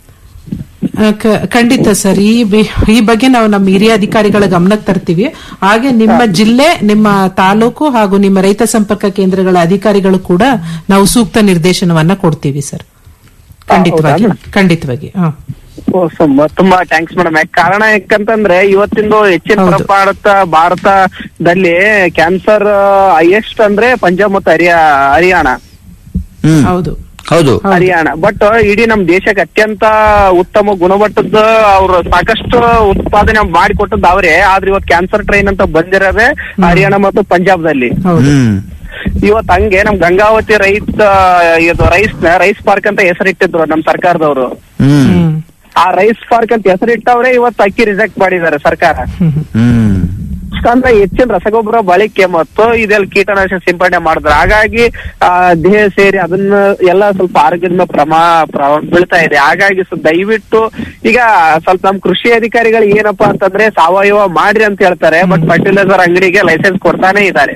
ಆ, ಕ- ಖಂಡಿತ ಸರ್ ಈ ಬಿ- ಈ ಬಗ್ಗೆ ನಾವು ನಮ್ಮ ಹಿರಿಯ ಅಧಿಕಾರಿಗಳ ಗಮನಕ್ಕೆ ತರ್ತೀವಿ ಹಾಗೆ ನಿಮ್ಮ ಜಿಲ್ಲೆ ನಿಮ್ಮ ತಾಲೂಕು ಹಾಗೂ ನಿಮ್ಮ ರೈತ ಸಂಪರ್ಕ ಕೇಂದ್ರಗಳ ಅಧಿಕಾರಿಗಳು ಕೂಡ ನಾವು ಸೂಕ್ತ ನಿರ್ದೇಶನವನ್ನ ಕೊಡ್ತೀವಿ ಸರ್ ಖಂಡಿತವಾಗಿ ಖಂಡಿತವಾಗಿ ಹಾ ಓ, ಸುಮ್ಮ- ತುಂಬಾ ಥ್ಯಾಂಕ್ಸ್ ಮೇಡಮ್ ಯಾಕೆ ಕಾರಣ ಯಾಕಂತಂದ್ರೆ ಇವತ್ತಿಂದು ಹೆಚ್ಚಿನ ಪ್ರಮಾಣದ ಭಾರತದಲ್ಲಿ ಕ್ಯಾನ್ಸರ್ ಹೈಯೆಸ್ಟ್ ಅಂದ್ರೆ ಪಂಜಾಬ್ ಮತ್ತು ಹರಿಯಾ ಹರಿಯಾಣ ಹೌದು ಹೌದು ಹರಿಯಾಣ ಬಟ್ ಇಡೀ ನಮ್ ದೇಶಕ್ಕೆ ಅತ್ಯಂತ ಉತ್ತಮ ಗುಣಮಟ್ಟದ ಅವ್ರು ಸಾಕಷ್ಟು ಉತ್ಪಾದನೆ ಮಾಡಿಕೊಟ್ಟದ್ದು ಅವರೇ ಆದ್ರೆ ಇವತ್ತು ಕ್ಯಾನ್ಸರ್ ಟ್ರೈನ್ ಅಂತ ಬಂದಿರೋದೇ ಹರಿಯಾಣ ಮತ್ತು ಪಂಜಾಬ್ದಲ್ಲಿ ಹ್ಮ್ ಇವತ್ತು ಹಂಗೆ ನಮ್ ಗಂಗಾವತಿ ರೈತ ಇದು ರೈಸ್ ರೈಸ್ ಪಾರ್ಕ್ ಅಂತ ಹೆಸರಿಟ್ಟಿದ್ರು ನಮ್ ಸರ್ಕಾರದವರು ಹ್ಮ್ ಆ ರೈಸ್ ಪಾರ್ಕ್ ಅಂತ ಹೆಸರಿಟ್ಟವ್ರೆ ಇವತ್ತು ಅಕ್ಕಿ ರಿಜೆಕ್ಟ್ ಮಾಡಿದ್ದಾರೆ ಸರ್ಕಾರ ಹ್ಮ್ ಅಂದ್ರೆ ಹೆಚ್ಚಿನ ರಸಗೊಬ್ಬರ ಬಳಕೆ ಮತ್ತು ಇದೆಲ್ಲ ಕೀಟನಾಶಕ ಸಿಂಪಡಣೆ ಮಾಡಿದ್ರು ಹಾಗಾಗಿ ಆ ದೇಹ ಸೇರಿ ಅದನ್ನ ಎಲ್ಲ ಸ್ವಲ್ಪ ಆರೋಗ್ಯದ ಮೇಲೆ ಪ್ರಮಾ ಪ್ರ- ಬೀಳ್ತಾ ಇದೆ ಹಾಗಾಗಿ ಸ್ವಲ್ಪ ದಯವಿಟ್ಟು ಈಗ ಸ್ವಲ್ಪ ನಮ್ ಕೃಷಿ ಅಧಿಕಾರಿಗಳು ಏನಪ್ಪಾ ಅಂತಂದ್ರೆ ಸಾವಯವ ಮಾಡ್ರಿ ಅಂತ ಹೇಳ್ತಾರೆ ಬಟ್ ಫರ್ಟಿಲೈಸರ್ ಅಂಗಡಿಗೆ ಲೈಸೆನ್ಸ್ ಕೊಡ್ತಾನೆ ಇದ್ದಾರೆ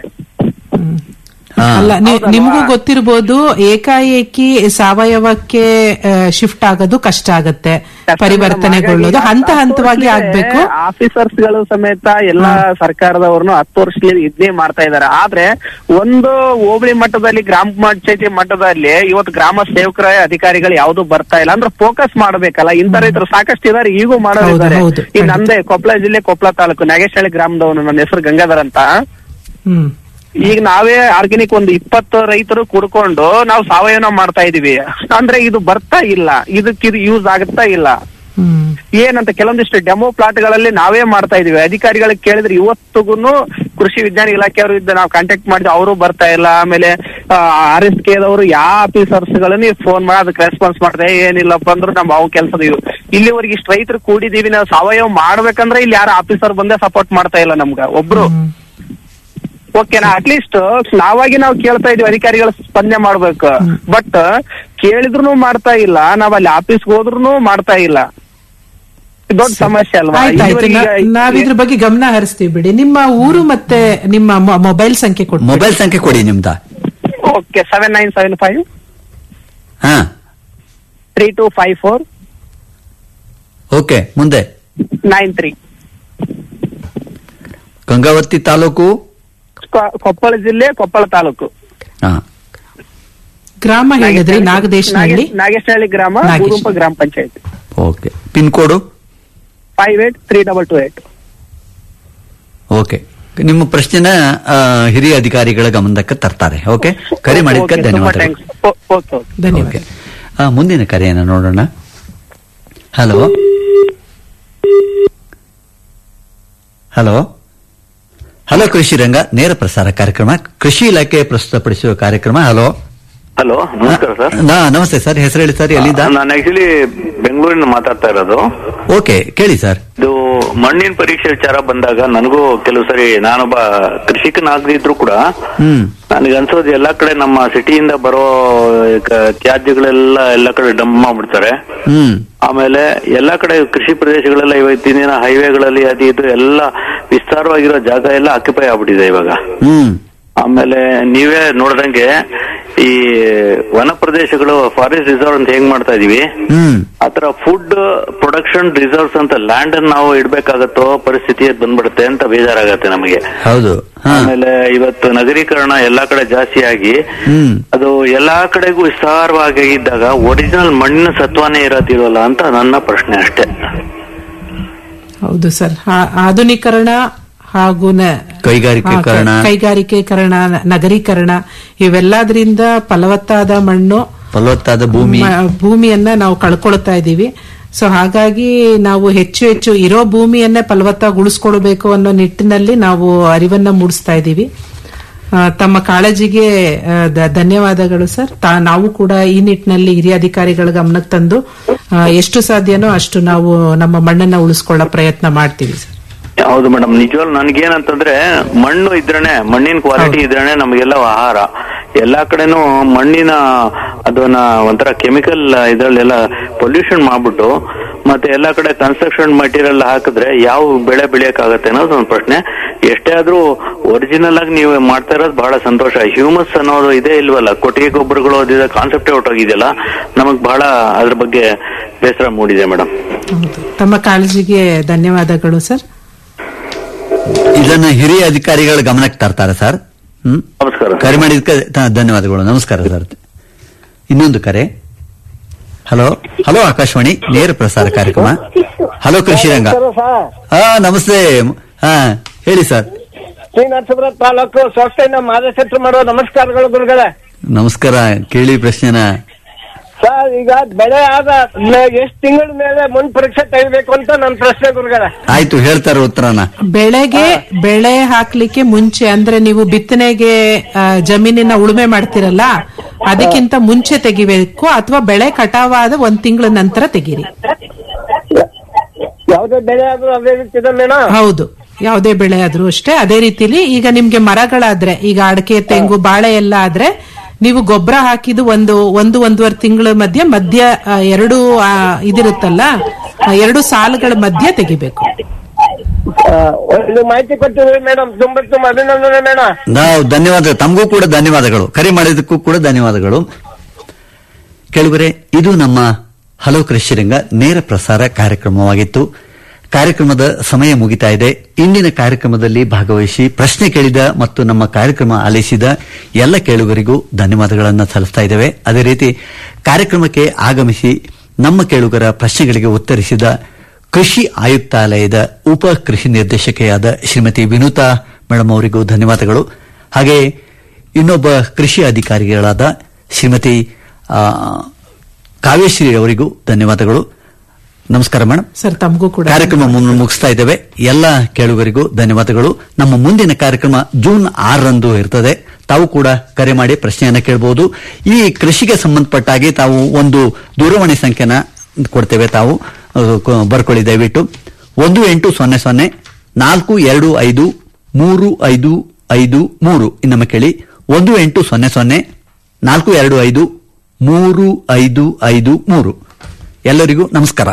ಅಲ್ಲ ನಿ- ನಿಮ್ಗೂ ಗೊತ್ತಿರ್ಬೋದು ಏಕಾಏಕಿ ಸಾವಯವಕ್ಕೆ ಶಿಫ್ಟ್ ಆಗೋದು ಕಷ್ಟ ಆಗತ್ತೆ ಪರಿವರ್ತನೆಗೊಳ್ಳೋದು ಹಂತ ಹಂತವಾಗಿ ಆಗ್ಬೇಕು ಆಫೀಸರ್ಸ್ ಗಳು ಸಮೇತ ಎಲ್ಲಾ ಸರ್ಕಾರದವ್ರನ್ನು ಹತ್ತು ವರ್ಷದಲ್ಲಿ ಇದನ್ನೇ ಮಾಡ್ತಾ ಇದಾರೆ ಆದ್ರೆ ಒಂದು ಹೋಬಳಿ ಮಟ್ಟದಲ್ಲಿ ಗ್ರಾಮ ಪಂಚಾಯತಿ ಮಟ್ಟದಲ್ಲಿ ಇವತ್ತು ಗ್ರಾಮ ಸೇವಕರ ಅಧಿಕಾರಿಗಳು ಯಾವ್ದು ಬರ್ತಾ ಇಲ್ಲ ಅಂದ್ರೆ ಫೋಕಸ್ ಮಾಡ್ಬೇಕಲ್ಲ ಇಂತ ರೈತರು ಸಾಕಷ್ಟು ಇದಾರೆ ಈಗೂ ಮಾಡೋದಿದ್ದಾರೆ ಹೌದು, ಹೌದು, ಈಗ ನಂದೇ ಕೊಪ್ಪಳ ಜಿಲ್ಲೆ ಕೊಪ್ಪಳ ತಾಲೂಕು ನಾಗೇಶಹಳ್ಳಿ ಗ್ರಾಮದವನು ನನ್ನ ಹೆಸರು ಗಂಗಾಧರ್ ಅಂತ ಹ್ಮ್ ಈಗ ನಾವೇ ಆರ್ಗ್ಯಾನಿಕ್ ಒಂದು ಇಪ್ಪತ್ತು ರೈತರು ಕುಡ್ಕೊಂಡು ನಾವು ಸಾವಯವ ಮಾಡ್ತಾ ಇದೀವಿ ಅಂದ್ರೆ ಇದು ಬರ್ತಾ ಇಲ್ಲ ಇದಕ್ಕೆ ಇದು ಯೂಸ್ ಆಗುತ್ತಾ ಇಲ್ಲ ಏನಂತ ಕೆಲವೊಂದಿಷ್ಟು ಡೆಮೋ ಪ್ಲಾಟ್ ಗಳಲ್ಲಿ ನಾವೇ ಮಾಡ್ತಾ ಇದೀವಿ ಅಧಿಕಾರಿಗಳಿಗೆ ಕೇಳಿದ್ರೆ ಇವತ್ತಿಗೂ ಕೃಷಿ ವಿಜ್ಞಾನ ಇಲಾಖೆಯವರು ಇದ್ದ ನಾವು ಕಾಂಟ್ಯಾಕ್ಟ್ ಮಾಡಿದ್ವಿ ಅವರು ಬರ್ತಾ ಇಲ್ಲ ಆಮೇಲೆ ಆರ್ ಎಸ್ ಕೆದವರು ಯಾವ ಆಫೀಸರ್ಸ್ ಗಳನ್ನ ಫೋನ್ ಮಾಡಿ ಅದಕ್ಕೆ ರೆಸ್ಪಾನ್ಸ್ ಮಾಡ್ದೆ ಏನಿಲ್ಲಪ್ಪ ಅಂದ್ರೆ ನಾವು ಅವು ಕೆಲಸದ ಇಲ್ಲಿವರೆಗೆ ಇಷ್ಟು ರೈತರು ಕೂಡಿದೀವಿ ನಾವು ಸಾವಯವ ಮಾಡ್ಬೇಕಂದ್ರೆ ಇಲ್ಲಿ ಯಾರು ಆಫೀಸರ್ ಬಂದೇ ಸಪೋರ್ಟ್ ಮಾಡ್ತಾ ಇಲ್ಲ ನಮ್ಗ ಒಬ್ರು ಓಕೆನಾ ಅಟ್ಲೀಸ್ಟ್ ನಾವಾಗಿ ನಾವು ಕೇಳ್ತಾ ಇದೀವಿ ಅಧಿಕಾರಿಗಳ ಸ್ಪಂದನೆ ಮಾಡ್ಬೇಕು ಬಟ್ ಕೇಳಿದ್ರು ಮಾಡ್ತಾ ಇಲ್ಲ ನಾವ್ ಅಲ್ಲಿ ಆಫೀಸ್ಗೆ ಹೋದ್ರು ಮಾಡ್ತಾ ಇಲ್ಲ ಇದು ದೊಡ್ಡ ಸಮಸ್ಯೆ ಅಲ್ವಾ ಆಯ್ತಾಯ್ತು ನಾ- ಇದುವರೆಗೆ- ನಾವಿದ್ರ ಬಗ್ಗೆ ಗಮನ ಹರಿಸ್ತೀವಿ ಬಿಡಿ ನಿಮ್ಮ ಊರು ಮತ್ತೆ ನಿಮ್ಮ ಮೊ- ಮೊಬೈಲ್ ಸಂಖ್ಯೆ ಕೊಡಿ ಮೊಬೈಲ್ ಸಂಖ್ಯೆ ಕೊಡಿ ನಿಮ್ದ okay seven nine seven five ಹಾ three two five four okay ಮುಂದೆ ನೈನ್ ತ್ರೀ ಗಂಗಾವತಿ ತಾಲೂಕು ಕೊಪ್ಪಳ ಜಿಲ್ಲೆ ಕೊಪ್ಪಳ ತಾಲೂಕು ಹಾ ಗ್ರಾಮ ಹೇಳಿದ್ರಿ ನಾಗದೇಶನಹಳ್ಳಿ ನಾಗೇಶನಹಳ್ಳಿ ಗ್ರಾಮ ನಾಗೇಶ್. ಗುರುಂಪ ಗ್ರಾಮ panchayat okay pin code five eight three double two eight okay ನಿಮ್ಮ ಪ್ರಶ್ನೆನ ಆ, ಹಿರಿಯ ಅಧಿಕಾರಿಗಳ ಗಮನಕ್ಕೆ ತರ್ತಾರೆ ಓಕೆ ಕರೆ ಮಾಡಿದ್ದಕ್ಕೆ Okay, ತುಂಬಾ ಧನ್ಯವಾದಗಳು thanks. ಓ- ಓಕೆ ಓಕೆ ಧನ್ಯವಾದ ಆ, ಮುಂದಿನ ಕರೆಯನ್ನು ನೋಡೋಣ hello hello hello Krishi Ranga ನೇರ ಪ್ರಸಾರ ಕಾರ್ಯಕ್ರಮ ಕೃಷಿ ಇಲಾಖೆ ಪ್ರಸ್ತುತಪಡಿಸುವ ಕಾರ್ಯಕ್ರಮ ಹಲೋ ಹಲೋ ನಮಸ್ಕಾರ ಸರ್ ನಾ ನಮಸ್ತೆ ಸರ್ ಹೆಸರು ಹೇಳಿ ಸರ್ ಎಲ್ಲಿಂದ ನಾನು ಆಕ್ಚುಲಿ ಬೆಂಗಳೂರಿನ ಮಾತಾಡ್ತಾ ಇರೋದು ಓಕೆ ಕೇಳಿ ಸರ್ ಇದು ಮಣ್ಣಿನ ಪರೀಕ್ಷೆ ವಿಚಾರ ಬಂದಾಗ ನನಗೂ ಕೆಲವು ಸರಿ ನಾನೊಬ್ಬ ಕೃಷಿಕನಾಗದಿದ್ರು ಕೂಡ ಹ್ಮ್ ನನಗೆ ಅನ್ಸೋದು ಎಲ್ಲಾ ಕಡೆ ನಮ್ಮ ಸಿಟಿಯಿಂದ ಬರೋ ಕ- ತ್ಯಾಜ್ಯಗಳೆಲ್ಲ ಎಲ್ಲ ಕಡೆ ಡಂಪ್ ಮಾಡ್ಬಿಡ್ತಾರೆ ಹ್ಮ್ ಆಮೇಲೆ ಎಲ್ಲಾ ಕಡೆ ಕೃಷಿ ಪ್ರದೇಶಗಳೆಲ್ಲ ಇವತ್ತಿನ ದಿನ ಹೈವೇಗಳಲ್ಲಿ ಅದು ಇದು ಎಲ್ಲ ವಿಸ್ತಾರವಾಗಿರೋ ಜಾಗ ಎಲ್ಲ ಆಕ್ಯುಪೈ ಆಗ್ಬಿಟ್ಟಿದೆ ಇವಾಗ ಹ್ಮ್ ಆಮೇಲೆ ನೀವೇ ನೋಡ್ದಂಗೆ ಈ ವನ ಪ್ರದೇಶಗಳು ಫಾರೆಸ್ಟ್ ರಿಸರ್ವ್ ಅಂತ ಹೆಂಗ್ ಮಾಡ್ತಾ ಇದೀವಿ ಹ್ಮ್ ಆತರ ಫುಡ್ ಪ್ರೊಡಕ್ಷನ್ ರಿಸರ್ವ್ಸ್ ಅಂತ ಲ್ಯಾಂಡ್ ಅನ್ನು ನಾವು ಇಡ್ಬೇಕಾಗತ್ತೋ ಪರಿಸ್ಥಿತಿ ಅದ್ ಬಂದ್ಬಿಡುತ್ತೆ ಅಂತ ಬೇಜಾರಾಗತ್ತೆ ನಮಗೆ ಹೌದು ಹಾ ಆಮೇಲೆ ಇವತ್ತು ನಗರೀಕರಣ ಎಲ್ಲಾ ಕಡೆ ಜಾಸ್ತಿ ಆಗಿ ಹ್ಮ್ ಅದು ಎಲ್ಲಾ ಕಡೆಗೂ ವಿಸ್ತಾರವಾಗಿ ಇದ್ದಾಗ ಒರಿಜಿನಲ್ ಮಣ್ಣಿನ ಸತ್ವನೇ ಇರೋದಿರೋಲ್ಲ ಅಂತ ನನ್ನ ಪ್ರಶ್ನೆ ಅಷ್ಟೇ ಹೌದು ಸರ್ ಆ- ಆಧುನೀಕರಣ ಹಾಗೂ ನ- ಕೈಗಾರಿಕೀಕರಣ. ಆ, ಕ- ಕೈಗಾರಿಕೀಕರಣ ನ- ನಗರೀಕರಣ ಇವೆಲ್ಲದರಿಂದ ಫಲವತ್ತಾದ ಮಣ್ಣು ಫಲವತ್ತಾದ ಭೂಮಿ ಮ- ಭೂಮಿಯನ್ನ ನಾವು ಕಳ್ಕೊಳ್ತಾ ಇದ್ದೀವಿ ಸೊ ಹಾಗಾಗಿ ನಾವು ಹೆಚ್ಚು ಹೆಚ್ಚು ಇರೋ ಭೂಮಿಯನ್ನೇ ಫಲವತ್ತಾಗಿ ಉಳಿಸ್ಕೊಳ್ಬೇಕು ಅನ್ನೋ ನಿಟ್ಟಿನಲ್ಲಿ ನಾವು ಅರಿವನ್ನ ಮೂಡಿಸ್ತಾ ಇದ್ದೀವಿ ಆ, ತಮ್ಮ ಕಾಳಜಿಗೆ ಆ, ದ- ಧನ್ಯವಾದಗಳು ಸರ್ ತಾ ನಾವು ಕೂಡ ಈ ನಿಟ್ಟಿನಲ್ಲಿ ಹಿರಿಯ ಅಧಿಕಾರಿಗಳ ಗಮನಕ್ಕೆ ತಂದು ಆ, ಎಷ್ಟು ಸಾಧ್ಯನೋ ಅಷ್ಟು ನಾವು ನಮ್ಮ ಮಣ್ಣನ್ನ ಉಳಿಸ್ಕೊಳ್ಳೋ ಪ್ರಯತ್ನ ಮಾಡ್ತೀವಿ ಸರ್ ಹೌದು ಮೇಡಮ್ ನಿಜವಾಗ್ಲು ನನ್ಗೇನಂತಂದ್ರೆ ಮಣ್ಣು ಇದ್ರೇನೆ ಮಣ್ಣಿನ ಕ್ವಾಲಿಟಿ ಇದ್ರೇನೆ ನಮಗೆಲ್ಲ ಆಹಾರ ಎಲ್ಲಾ ಕಡೆನೂ ಮಣ್ಣಿನ ಅದನ್ನ ಒಂಥರ ಕೆಮಿಕಲ್ ಇದ್ರಲ್ಲೆಲ್ಲ ಪೊಲ್ಯೂಷನ್ ಮಾಡ್ಬಿಟ್ಟು ಮತ್ತೆ ಎಲ್ಲಾ ಕಡೆ ಕನ್ಸ್ಟ್ರಕ್ಷನ್ ಮಟೀರಿಯಲ್ ಹಾಕಿದ್ರೆ ಯಾವ ಬೆಳೆ ಬೆಳೆಯಕ್ಕಾಗತ್ತೆ ಅನ್ನೋದು ಒಂದು ಪ್ರಶ್ನೆ ಎಷ್ಟೇ ಆದ್ರೂ ಒರಿಜಿನಲ್ ಆಗಿ ನೀವು ಮಾಡ್ತಾ ಇರೋದು ಬಹಳ ಸಂತೋಷ ಹ್ಯೂಮಸ್ ಅನ್ನೋದು ಇದೇ ಇಲ್ವಲ್ಲ ಕೊಟ್ಟಿಗೆ ಗೊಬ್ಬರಗಳು ಅದಿದೆ ಕಾನ್ಸೆಪ್ಟೇ ಹೊಟ್ಟೋಗಿದೆಯಲ್ಲ ನಮಗ್ ಬಹಳ ಅದ್ರ ಬಗ್ಗೆ ಬೇಸರ ಮೂಡಿದೆ ಮೇಡಮ್ ತಮ್ಮ ಕಾಳಜಿಗೆ ಧನ್ಯವಾದಗಳು ಸರ್ ಇದನ್ನ ಹಿರಿಯ ಅಧಿಕಾರಿಗಳ ಗಮನಕ್ಕೆ ತರ್ತಾರೆ ಸರ್ ಹ್ಮ್ ನಮಸ್ಕಾರ ಕರೆ ಮಾಡಿದ್ದಕ್ಕೆ ತ- ಧನ್ಯವಾದಗಳು ನಮಸ್ಕಾರ ಸರ್ ಇನ್ನೊಂದು ಕರೆ ಹಲೋ ಹಲೋ ಆಕಾಶವಾಣಿ ನೇರ ಪ್ರಸಾರ ಕಾರ್ಯಕ್ರಮ ಹಲೋ ಕೃಷಿ ರಂಗ ಹಾ ನಮಸ್ತೆ ಹಾ ಹೇಳಿ ಸರ್ ಶ್ರೀ ನರಸೀಪುರ ತಾಲೂಕು ಸ್ವಸ್ಥೆಯಿಂದ ಮಾದಶೆಟ್ರು ಮಾಡುವ ನಮಸ್ಕಾರಗಳು ಗುರುಗಳೇ ನಮಸ್ಕಾರ ಕೇಳಿ ಪ್ರಶ್ನೆನ ಸರ್ ಈಗ ಬೆಳೆ ಆದ ಎಷ್ಟು ತಿಂಗಳ ಮೇಲೆ ಮುನ್ ಪರೀಕ್ಷೆ ತೆಗಿಬೇಕು ಅಂತ ನನ್ನ ಪ್ರಶ್ನೆ ಗುರುಗಳೇ ಆಯ್ತು ಹೇಳ್ತಾರೆ ಉತ್ತರನ ಬೆಳೆಗೆ ಬೆಳೆ ಹಾಕ್ಲಿಕ್ಕೆ ಮುಂಚೆ ಅಂದ್ರೆ ನೀವು ಬಿತ್ತನೆಗೆ ಆ, ಜಮೀನಿನ ಉಳುಮೆ ಮಾಡ್ತಿರಲ್ಲ ಅದಕ್ಕಿಂತ ಮುಂಚೆ ತೆಗಿಬೇಕು ಅಥವಾ ಬೆಳೆ ಕಟಾವಾದ ಒಂದ್ ತಿಂಗಳ ನಂತರ ತೆಗೀರಿ ಯಾವುದೇ ಬೆಳೆ ಆದ್ರೂ ಅದೇ ರೀತಿ ಇದೆ ಮೇಡಮ್ ಹೌದು ಯಾವುದೇ ಬೆಳೆ ಆದ್ರೂ ಅಷ್ಟೇ ಅದೇ ರೀತಿಲಿ ಈಗ ನಿಮ್ಗೆ ಮರಗಳಾದ್ರೆ ಈಗ ಅಡಕೆ ತೆಂಗು ಬಾಳೆ ಎಲ್ಲ ಆದ್ರೆ ನೀವು ಗೊಬ್ಬರ ಹಾಕಿದ್ದು ಒಂದು ಒಂದು ಒಂದೂವರೆ ತಿಂಗಳ ಮಧ್ಯೆ ಮಧ್ಯ ಆ, ಎರಡು ಆ, ಇದಿರುತ್ತಲ್ಲ ಆ, ಎರಡು ಸಾಲುಗಳ ಮಧ್ಯೆ ತೆಗಿಬೇಕು ಒಂದು ಮಾಹಿತಿ ಕೊಟ್ಟಿದ್ರಿ ಮೇಡಮ್ ತುಂಬಾ ತುಂಬಾ ಅಭಿನಂದನೆ ಮೇಡಮ್ ನಾವು ಧನ್ಯವಾದ ತಮಗೂ ಕೂಡ ಧನ್ಯವಾದಗಳು ಕರೆ ಮಾಡಿದ್ದಕ್ಕೂ ಕೂಡ ಧನ್ಯವಾದಗಳು ಕೆಳಗರೆ ಇದು ನಮ್ಮ ಹಲೋ ಕೃಷಿ ರಂಗ ನೇರ ಪ್ರಸಾರ ಕಾರ್ಯಕ್ರಮವಾಗಿತ್ತು ಕಾರ್ಯಕ್ರಮದ ಸಮಯ ಮುಗಿತಾ ಇದೆ ಇಂದಿನ ಕಾರ್ಯಕ್ರಮದಲ್ಲಿ ಭಾಗವಹಿಸಿ ಪ್ರಶ್ನೆ ಕೇಳಿದ ಮತ್ತು ನಮ್ಮ ಕಾರ್ಯಕ್ರಮ ಆಲಿಸಿದ ಎಲ್ಲ ಕೇಳುಗರಿಗೂ ಧನ್ಯವಾದಗಳನ್ನು ಸಲ್ಲಿಸ್ತಾ ಇದ್ದೇವೆ ಅದೇ ರೀತಿ ಕಾರ್ಯಕ್ರಮಕ್ಕೆ ಆಗಮಿಸಿ ನಮ್ಮ ಕೇಳುಗರ ಪ್ರಶ್ನೆಗಳಿಗೆ ಉತ್ತರಿಸಿದ ಕೃಷಿ ಆಯುಕ್ತಾಲಯದ ಉಪ ಕೃಷಿ ನಿರ್ದೇಶಕೆಯಾದ ಶ್ರೀಮತಿ ವಿನುತಾ ಮೇಡಮ್ ಅವರಿಗೂ ಧನ್ಯವಾದಗಳು ಹಾಗೆ ಇನ್ನೊಬ್ಬ ಕೃಷಿ ಅಧಿಕಾರಿಗಳಾದ ಶ್ರೀಮತಿ ಆ, ಕಾವ್ಯಶ್ರೀ ಅವರಿಗೂ ಧನ್ಯವಾದಗಳು ನಮಸ್ಕಾರ ಮೇಡಮ್ ಸರ್ ತಮಗೂ ಕೂಡ ಕಾರ್ಯಕ್ರಮ ಮು- ಮುಗಿಸ್ತಾ ಇದ್ದೇವೆ ಎಲ್ಲ ಕೇಳುಗರಿಗೂ ಧನ್ಯವಾದಗಳು ನಮ್ಮ ಮುಂದಿನ ಕಾರ್ಯಕ್ರಮ ಜೂನ್ ಆರರಂದು ಇರ್ತದೆ ತಾವು ಕೂಡ ಕರೆ ಮಾಡಿ ಪ್ರಶ್ನೆಯನ್ನ ಕೇಳಬಹುದು ಈ ಕೃಷಿಗೆ ಸಂಬಂಧಪಟ್ಟ ಹಾಗೆ ತಾವು ಒಂದು ದೂರವಾಣಿ ಸಂಖ್ಯೆನ ಕೊಡ್ತೇವೆ ತಾವು ಅಹ್, ಕ- ಬರ್ಕೊಳ್ಳಿ ದಯವಿಟ್ಟು ಒಂದು ಎಂಟು ಸೊನ್ನೆ ಸೊನ್ನೆ ನಾಲ್ಕು ಎರಡು ಐದು ಮೂರು ಐದು ಐದು ಮೂರು ಇನ್ನೊಮ್ಮೆ ಕೇಳಿ ಒಂದು ಎಂಟು ಸೊನ್ನೆ ಸೊನ್ನೆ ನಾಲ್ಕು ಎರಡು ಐದು ಮೂರು ಐದು ಐದು ಮೂರು ಎಲ್ಲರಿಗೂ ನಮಸ್ಕಾರ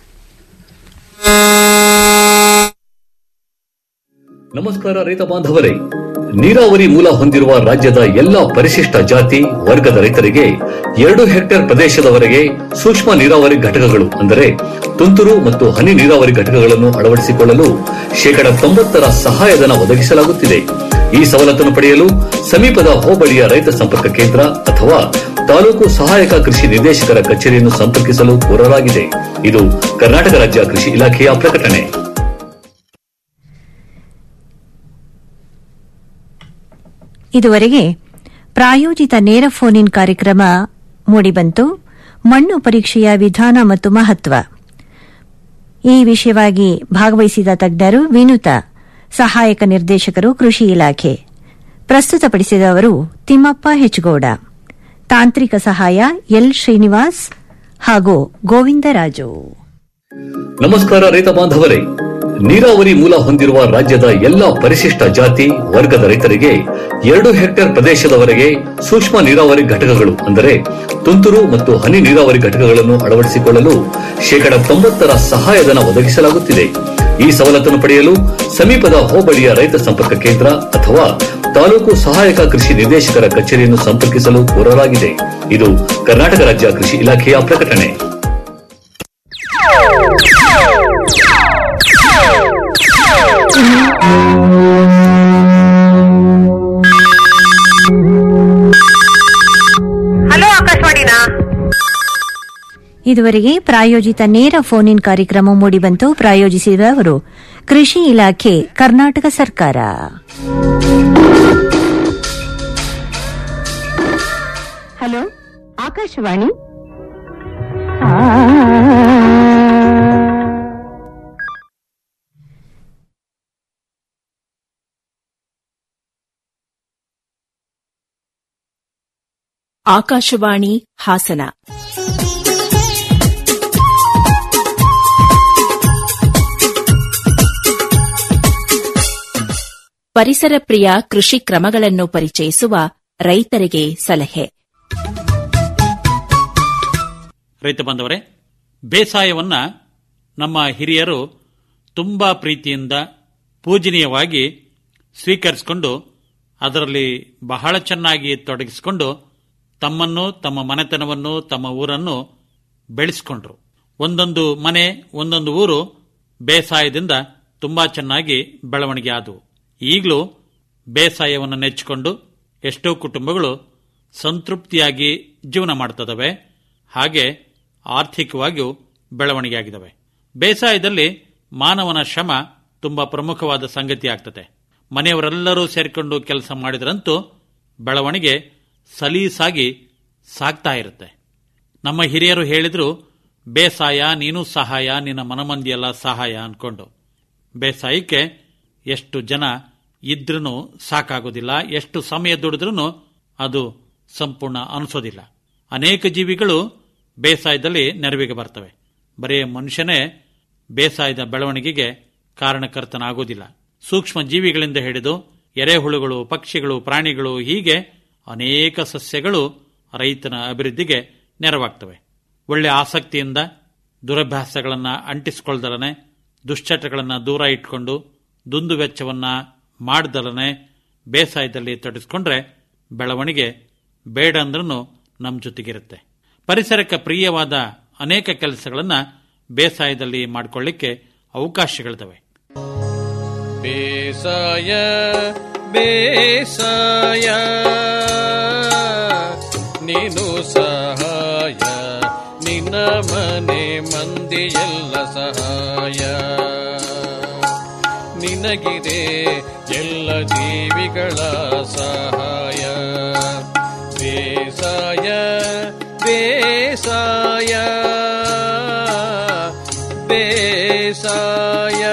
ನಮಸ್ಕಾರ ರೈತ ಬಾಂಧವರೇ ನೀರಾವರಿ ಮೂಲ ಹೊಂದಿರುವ ರಾಜ್ಯದ ಎಲ್ಲಾ ಪರಿಶಿಷ್ಟ ಜಾತಿ ವರ್ಗದ ರೈತರಿಗೆ ಎರಡು ಹೆಕ್ಟೇರ್ ಪ್ರದೇಶದವರೆಗೆ ಸೂಕ್ಷ್ಮ ನೀರಾವರಿ ಘಟಕಗಳು ಅಂದರೆ ತುಂತುರು ಮತ್ತು ಹನಿ ನೀರಾವರಿ ಘಟಕಗಳನ್ನು ಅಳವಡಿಸಿಕೊಳ್ಳಲು ಶೇಕಡ ತೊಂಬತ್ತರ ಸಹಾಯಧನ ಒದಗಿಸಲಾಗುತ್ತಿದೆ ಈ ಸವಲತ್ತನ್ನು ಪಡೆಯಲು ಸಮೀಪದ ಹೋಬಳಿಯ ರೈತ ಸಂಪರ್ಕ ಕೇಂದ್ರ ಅಥವಾ ತಾಲೂಕು ಸಹಾಯಕ ಕೃಷಿ ನಿರ್ದೇಶಕರ ಕಚೇರಿಯನ್ನು ಸಂಪರ್ಕಿಸಲು ಕೋರಲಾಗಿದೆ ಇದು ಕರ್ನಾಟಕ ರಾಜ್ಯ ಕೃಷಿ ಇಲಾಖೆಯ ಪ್ರಕಟಣೆ ಇದುವರೆಗೆ ಪ್ರಾಯೋಜಿತ ನೇರ ಫೋನ್ ಇನ್ ಕಾರ್ಯಕ್ರಮ ಮೂಡಿಬಂತು ಮಣ್ಣು ಪರೀಕ್ಷೆಯ ವಿಧಾನ ಮತ್ತು ಮಹತ್ವ ಈ ವಿಷಯವಾಗಿ ಭಾಗವಹಿಸಿದ ತಜ್ಞರು ವಿನುತ ಸಹಾಯಕ ನಿರ್ದೇಶಕರು ಕೃಷಿ ಇಲಾಖೆ ಪ್ರಸ್ತುತಪಡಿಸಿದವರು ತಿಮ್ಮಪ್ಪ ಹೆಚ್ಗೌಡ ತಾಂತ್ರಿಕ ಸಹಾಯ ಎಲ್ ಶ್ರೀನಿವಾಸ್ ಹಾಗೂ ಗೋವಿಂದರಾಜು ನಮಸ್ಕಾರ ರೈತ ಬಾಂಧವರೇ ನೀರಾವರಿ ಮೂಲ ಹೊಂದಿರುವ ರಾಜ್ಯದ ಎಲ್ಲಾ ಪರಿಶಿಷ್ಟ ಜಾತಿ ವರ್ಗದ ರೈತರಿಗೆ ಎರಡು ಹೆಕ್ಟೇರ್ ಪ್ರದೇಶದವರೆಗೆ ಸೂಕ್ಷ್ಮ ನೀರಾವರಿ ಘಟಕಗಳು ಅಂದರೆ ತುಂತುರು ಮತ್ತು ಹನಿ ನೀರಾವರಿ ಘಟಕಗಳನ್ನು ಅಳವಡಿಸಿಕೊಳ್ಳಲು ಶೇಕಡ ತೊಂಬತ್ತರ ಸಹಾಯಧನ ಒದಗಿಸಲಾಗುತ್ತಿದೆ ಈ ಸವಲತ್ತನ್ನು ಪಡೆಯಲು ಸಮೀಪದ ಹೋಬಳಿಯ ರೈತ ಸಂಪರ್ಕ ಕೇಂದ್ರ ಅಥವಾ ತಾಲೂಕು ಸಹಾಯಕ ಕೃಷಿ ನಿರ್ದೇಶಕರ ಕಚೇರಿಯನ್ನು ಸಂಪರ್ಕಿಸಲು ಕೋರಲಾಗಿದೆ ಇದು ಕರ್ನಾಟಕ ರಾಜ್ಯ ಕೃಷಿ ಇಲಾಖೆಯ ಪ್ರಕಟಣೆ ಹಲೋ ಆಕಾಶವಾಣಿನಾ ಇದುವರೆಗೆ ಪ್ರಾಯೋಜಿತ ನೇರ ಫೋನ್ ಇನ್ ಕಾರ್ಯಕ್ರಮ ಮೂಡಿಬಂತು ಪ್ರಾಯೋಜಿಸಿದವರು ಕೃಷಿ ಇಲಾಖೆ ಕರ್ನಾಟಕ ಸರ್ಕಾರ ಹಲೋ ಆಕಾಶವಾಣಿ ಆಕಾಶವಾಣಿ ಹಾಸನ ಪರಿಸರ ಪ್ರಿಯ ಕೃಷಿ ಕ್ರಮಗಳನ್ನು ಪರಿಚಯಿಸುವ ರೈತರಿಗೆ ಸಲಹೆ ರೈತ ಬಾಂಧವರೇ ಬೇಸಾಯವನ್ನ ನಮ್ಮ ಹಿರಿಯರು ತುಂಬಾ ಪ್ರೀತಿಯಿಂದ ಪೂಜನೀಯವಾಗಿ ಸ್ವೀಕರಿಸಿಕೊಂಡು ಅದರಲ್ಲಿ ಬಹಳ ಚೆನ್ನಾಗಿ ತೊಡಗಿಸಿಕೊಂಡು ತಮ್ಮನ್ನು ತಮ್ಮ ಮನೆತನವನ್ನು ತಮ್ಮ ಊರನ್ನು ಬೆಳೆಸಿಕೊಂಡ್ರು ಒಂದೊಂದು ಮನೆ ಒಂದೊಂದು ಊರು ಬೇಸಾಯದಿಂದ ತುಂಬಾ ಚೆನ್ನಾಗಿ ಬೆಳವಣಿಗೆ ಆದವು ಈಗಲೂ ಬೇಸಾಯವನ್ನು ನೆಚ್ಚಿಕೊಂಡು ಎಷ್ಟೋ ಕುಟುಂಬಗಳು ಸಂತೃಪ್ತಿಯಾಗಿ ಜೀವನ ಮಾಡ್ತದವೆ ಹಾಗೆ ಆರ್ಥಿಕವಾಗಿಯೂ ಬೆಳವಣಿಗೆ ಆಗಿದವೆ ಬೇಸಾಯದಲ್ಲಿ ಮಾನವನ ಶ್ರಮ ತುಂಬಾ ಪ್ರಮುಖವಾದ ಸಂಗತಿ ಆಗ್ತದೆ ಮನೆಯವರೆಲ್ಲರೂ ಸೇರಿಕೊಂಡು ಕೆಲಸ ಮಾಡಿದ್ರಂತೂ ಬೆಳವಣಿಗೆ ಸಲೀಸಾಗಿ ಸಾಗ್ತಾ ಇರುತ್ತೆ ನಮ್ಮ ಹಿರಿಯರು ಹೇಳಿದ್ರು ಬೇಸಾಯ ನೀನು ಸಹಾಯ ನಿನ್ನ ಮನಮಂದಿಯೆಲ್ಲ ಸಹಾಯ ಅನ್ಕೊಂಡು ಬೇಸಾಯಕ್ಕೆ ಎಷ್ಟು ಜನ ಇದ್ರೂ ಸಾಕಾಗೋದಿಲ್ಲ ಎಷ್ಟು ಸಮಯ ದುಡಿದ್ರೂ ಅದು ಸಂಪೂರ್ಣ ಅನಿಸೋದಿಲ್ಲ ಅನೇಕ ಜೀವಿಗಳು ಬೇಸಾಯದಲ್ಲಿ ನೆರವಿಗೆ ಬರ್ತವೆ ಬರೀ ಮನುಷ್ಯನೇ ಬೇಸಾಯದ ಬೆಳವಣಿಗೆಗೆ ಕಾರಣಕರ್ತನಾಗೋದಿಲ್ಲ ಸೂಕ್ಷ್ಮ ಜೀವಿಗಳಿಂದ ಹಿಡಿದು ಎರೆಹುಳುಗಳು ಪಕ್ಷಿಗಳು ಪ್ರಾಣಿಗಳು ಹೀಗೆ ಅನೇಕ ಸಸ್ಯಗಳು ರೈತನ ಅಭಿವೃದ್ಧಿಗೆ ನೆರವಾಗ್ತವೆ ಒಳ್ಳೆ ಆಸಕ್ತಿಯಿಂದ ದುರಭ್ಯಾಸಗಳನ್ನು ಅಂಟಿಸಿಕೊಳ್ದಲನೆ ದುಶ್ಚಟಗಳನ್ನು ದೂರ ಇಟ್ಕೊಂಡು ದುಂದು ವೆಚ್ಚವನ್ನ ಮಾಡ್ದಲನೆ ಬೇಸಾಯದಲ್ಲಿ ತೊಡಗಿಸ್ಕೊಂಡ್ರೆ ಬೆಳವಣಿಗೆ ಬೇಡ ಅಂದ್ರೂ ನಮ್ಮ ಜೊತೆಗಿರುತ್ತೆ ಪರಿಸರಕ್ಕೆ ಪ್ರಿಯವಾದ ಅನೇಕ ಕೆಲಸಗಳನ್ನು ಬೇಸಾಯದಲ್ಲಿ ಮಾಡಿಕೊಳ್ಳಿಕ್ಕೆ ಅವಕಾಶಗಳಿದ್ದಾವೆ ಬೇಸಾಯ ಬೇಸಾಯ ನೀನು ಸಹಾಯ ನಿನ್ನ ಮನೆ ಮಂದಿಯೆಲ್ಲ ಸಹಾಯ ನಿನಗಿದೆ ಎಲ್ಲ ಜೀವಿಗಳ ಸಹಾಯ ಬೇಸಾಯ ಬೇಸಾಯ ಬೇಸಾಯ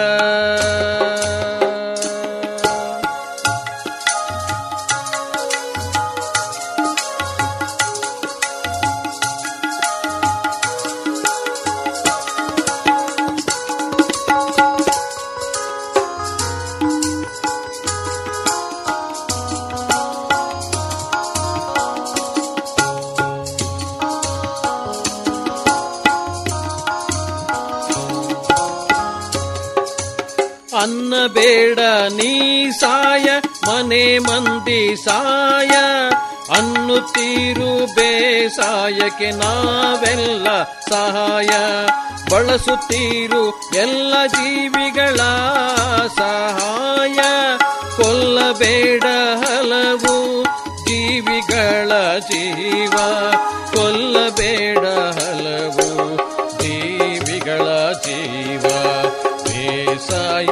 ಅನ್ನ ಬೇಡ ನೀ ಸಾಯ ಮನೆ ಮಂದಿ ಸಾಯ ಅನ್ನುತ್ತೀರು ಬೇಸಾಯಕ್ಕೆ ನಾವೆಲ್ಲ ಸಹಾಯ ಬಳಸುತ್ತೀರು ಎಲ್ಲ ಜೀವಿಗಳ ಸಹಾಯ ಕೊಲ್ಲಬೇಡ ಹಲವು ಜೀವಿಗಳ ಜೀವ ಕೊಲ್ಲಬೇಡ ಹಲವು ಜೀವಿಗಳ ಜೀವ ಬೇಸಾಯ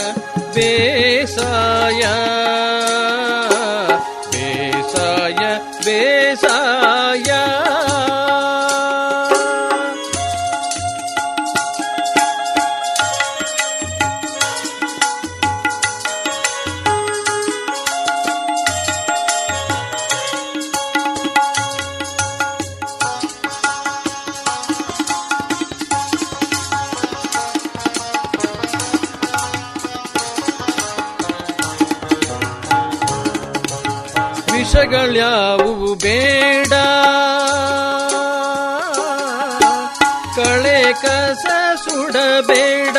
ಬೇಸಾಯ ಬೇಸಾಯ ಬೇಸಾಯ ವಿಷಗಳ್ಯಾವುವು ಬೇಡ ಕಳೆ ಕಸ ಸುಡಬೇಡ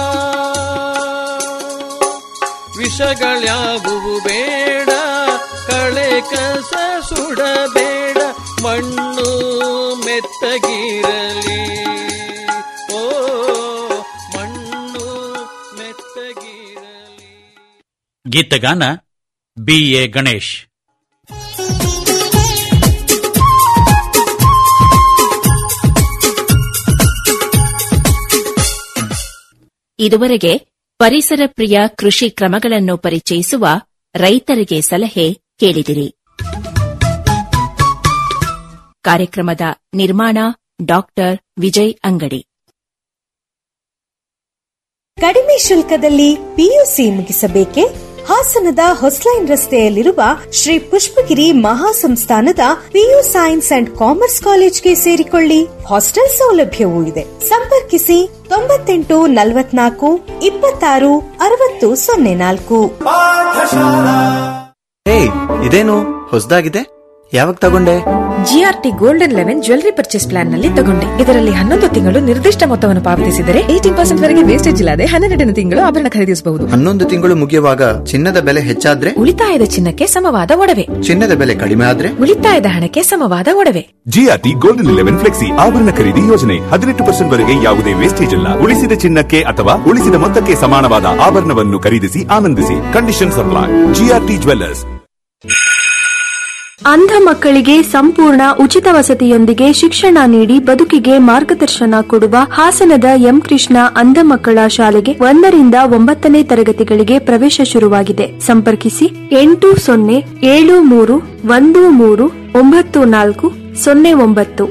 ವಿಷಗಳ್ಯಾವುವು ಬೇಡ ಕಳೆ ಕಸ ಸುಡಬೇಡ ಮಣ್ಣು ಮೆತ್ತಗಿರಲಿ ಓ ಮಣ್ಣು ಮೆತ್ತಗಿರಲಿ ಗೀತಗಾನ ಬಿ ಎ ಗಣೇಶ್ ಇದುವರೆಗೆ ಪರಿಸರ ಪ್ರಿಯ ಕೃಷಿ ಕ್ರಮಗಳನ್ನು ಪರಿಚಯಿಸುವ ರೈತರಿಗೆ ಸಲಹೆ ಕೇಳಿದಿರಿ ಕಾರ್ಯಕ್ರಮದ ನಿರ್ಮಾಣ ಡಾಕ್ಟರ್ ವಿಜಯ್ ಅಂಗಡಿ ಕಡಿಮೆ ಶುಲ್ಕದಲ್ಲಿ ಪಿಯುಸಿ ಮುಗಿಸಬೇಕೆ ಹಾಸನದ ಹೊಸ್ಲೈನ್ ರಸ್ತೆಯಲ್ಲಿರುವ ಶ್ರೀ ಪುಷ್ಪಗಿರಿ ಮಹಾಸಂಸ್ಥಾನದ ಪಿಯು ಸೈನ್ಸ್ ಅಂಡ್ ಕಾಮರ್ಸ್ ಕಾಲೇಜ್ಗೆ ಸೇರಿಕೊಳ್ಳಿ ಹಾಸ್ಟೆಲ್ ಸೌಲಭ್ಯವೂ ಇದೆ ಸಂಪರ್ಕಿಸಿ ತೊಂಬತ್ತೆಂಟು ನಲವತ್ನಾಲ್ಕು ಇಪ್ಪತ್ತಾರು ಅರವತ್ತು ಸೊನ್ನೆ ನಾಲ್ಕು ಹೇ ಇದೇನು ಹೊಸದಾಗಿದೆ ಯಾವಾಗ ತಗೊಂಡೆ GRT golden eleven jewellery purchase plan ನಲ್ಲಿ ತಗೊಂಡೆ ಇದರಲ್ಲಿ ಹನ್ನೊಂದು ತಿಂಗಳು ನಿರ್ದಿಷ್ಟ ಮೊತ್ತವನ್ನು ಪಾವತಿಸಿದರೆ ಏಟೀನ್ ಪರ್ಸೆಂಟ್ ವರೆಗೆ ವೇಸ್ಟೇಜ್ ಇಲ್ಲದೆ ಹನ್ನೆರಡನೇ ತಿಂಗಳು ಆಭರಣ ಖರೀದಿಸಬಹುದು ಹನ್ನೊಂದು ತಿಂಗಳು ಮುಗಿಯುವಾಗ ಚಿನ್ನದ ಬೆಲೆ ಹೆಚ್ಚಾದ್ರೆ ಉಳಿತಾಯದ ಚಿನ್ನಕ್ಕೆ ಸಮವಾದ ಒಡವೆ ಚಿನ್ನದ ಬೆಲೆ ಕಡಿಮೆ ಆದ್ರೆ ಉಳಿತಾಯದ ಹಣಕ್ಕೆ ಸಮವಾದ ಒಡವೆ ಜಿಆರ್ಟಿ ಗೋಲ್ಡನ್ ಇಲೆವೆನ್ ಫ್ಲೆಕ್ಸಿ ಆಭರಣ ಖರೀದಿ ಯೋಜನೆ ಹದಿನೆಂಟು ಪರ್ಸೆಂಟ್ ವರೆಗೆ ಯಾವುದೇ ವೇಸ್ಟೇಜ್ ಇಲ್ಲ ಉಳಿಸಿದ ಚಿನ್ನಕ್ಕೆ ಅಥವಾ ಉಳಿಸಿದ ಮೊತ್ತಕ್ಕೆ ಸಮಾನವಾದ ಆಭರಣವನ್ನು ಖರೀದಿಸಿ ಆನಂದಿಸಿ ಕಂಡೀಷನ್ ಸಪ್ಲೈ ಜಿಆರ್ಟಿ ಜ್ವೆಲ್ಲರ್ಸ್ ಅಂಧ ಮಕ್ಕಳಿಗೆ ಸಂಪೂರ್ಣ ಉಚಿತ ವಸತಿಯೊಂದಿಗೆ ಶಿಕ್ಷಣ ನೀಡಿ ಬದುಕಿಗೆ ಮಾರ್ಗದರ್ಶನ ಕೊಡುವ ಹಾಸನದ ಎಂ ಕೃಷ್ಣ ಅಂಧ ಮಕ್ಕಳ ಶಾಲೆಗೆ ಒಂದರಿಂದ ಒಂಬತ್ತನೇ ತರಗತಿಗಳಿಗೆ ಪ್ರವೇಶ ಶುರುವಾಗಿದೆ ಸಂಪರ್ಕಿಸಿ ಎಂಟು ಸೊನ್ನೆ ಏಳು ಮೂರು ಒಂದು ಮೂರು ಒಂಬತ್ತು ನಾಲ್ಕು ಸೊನ್ನೆ ಒಂಬತ್ತು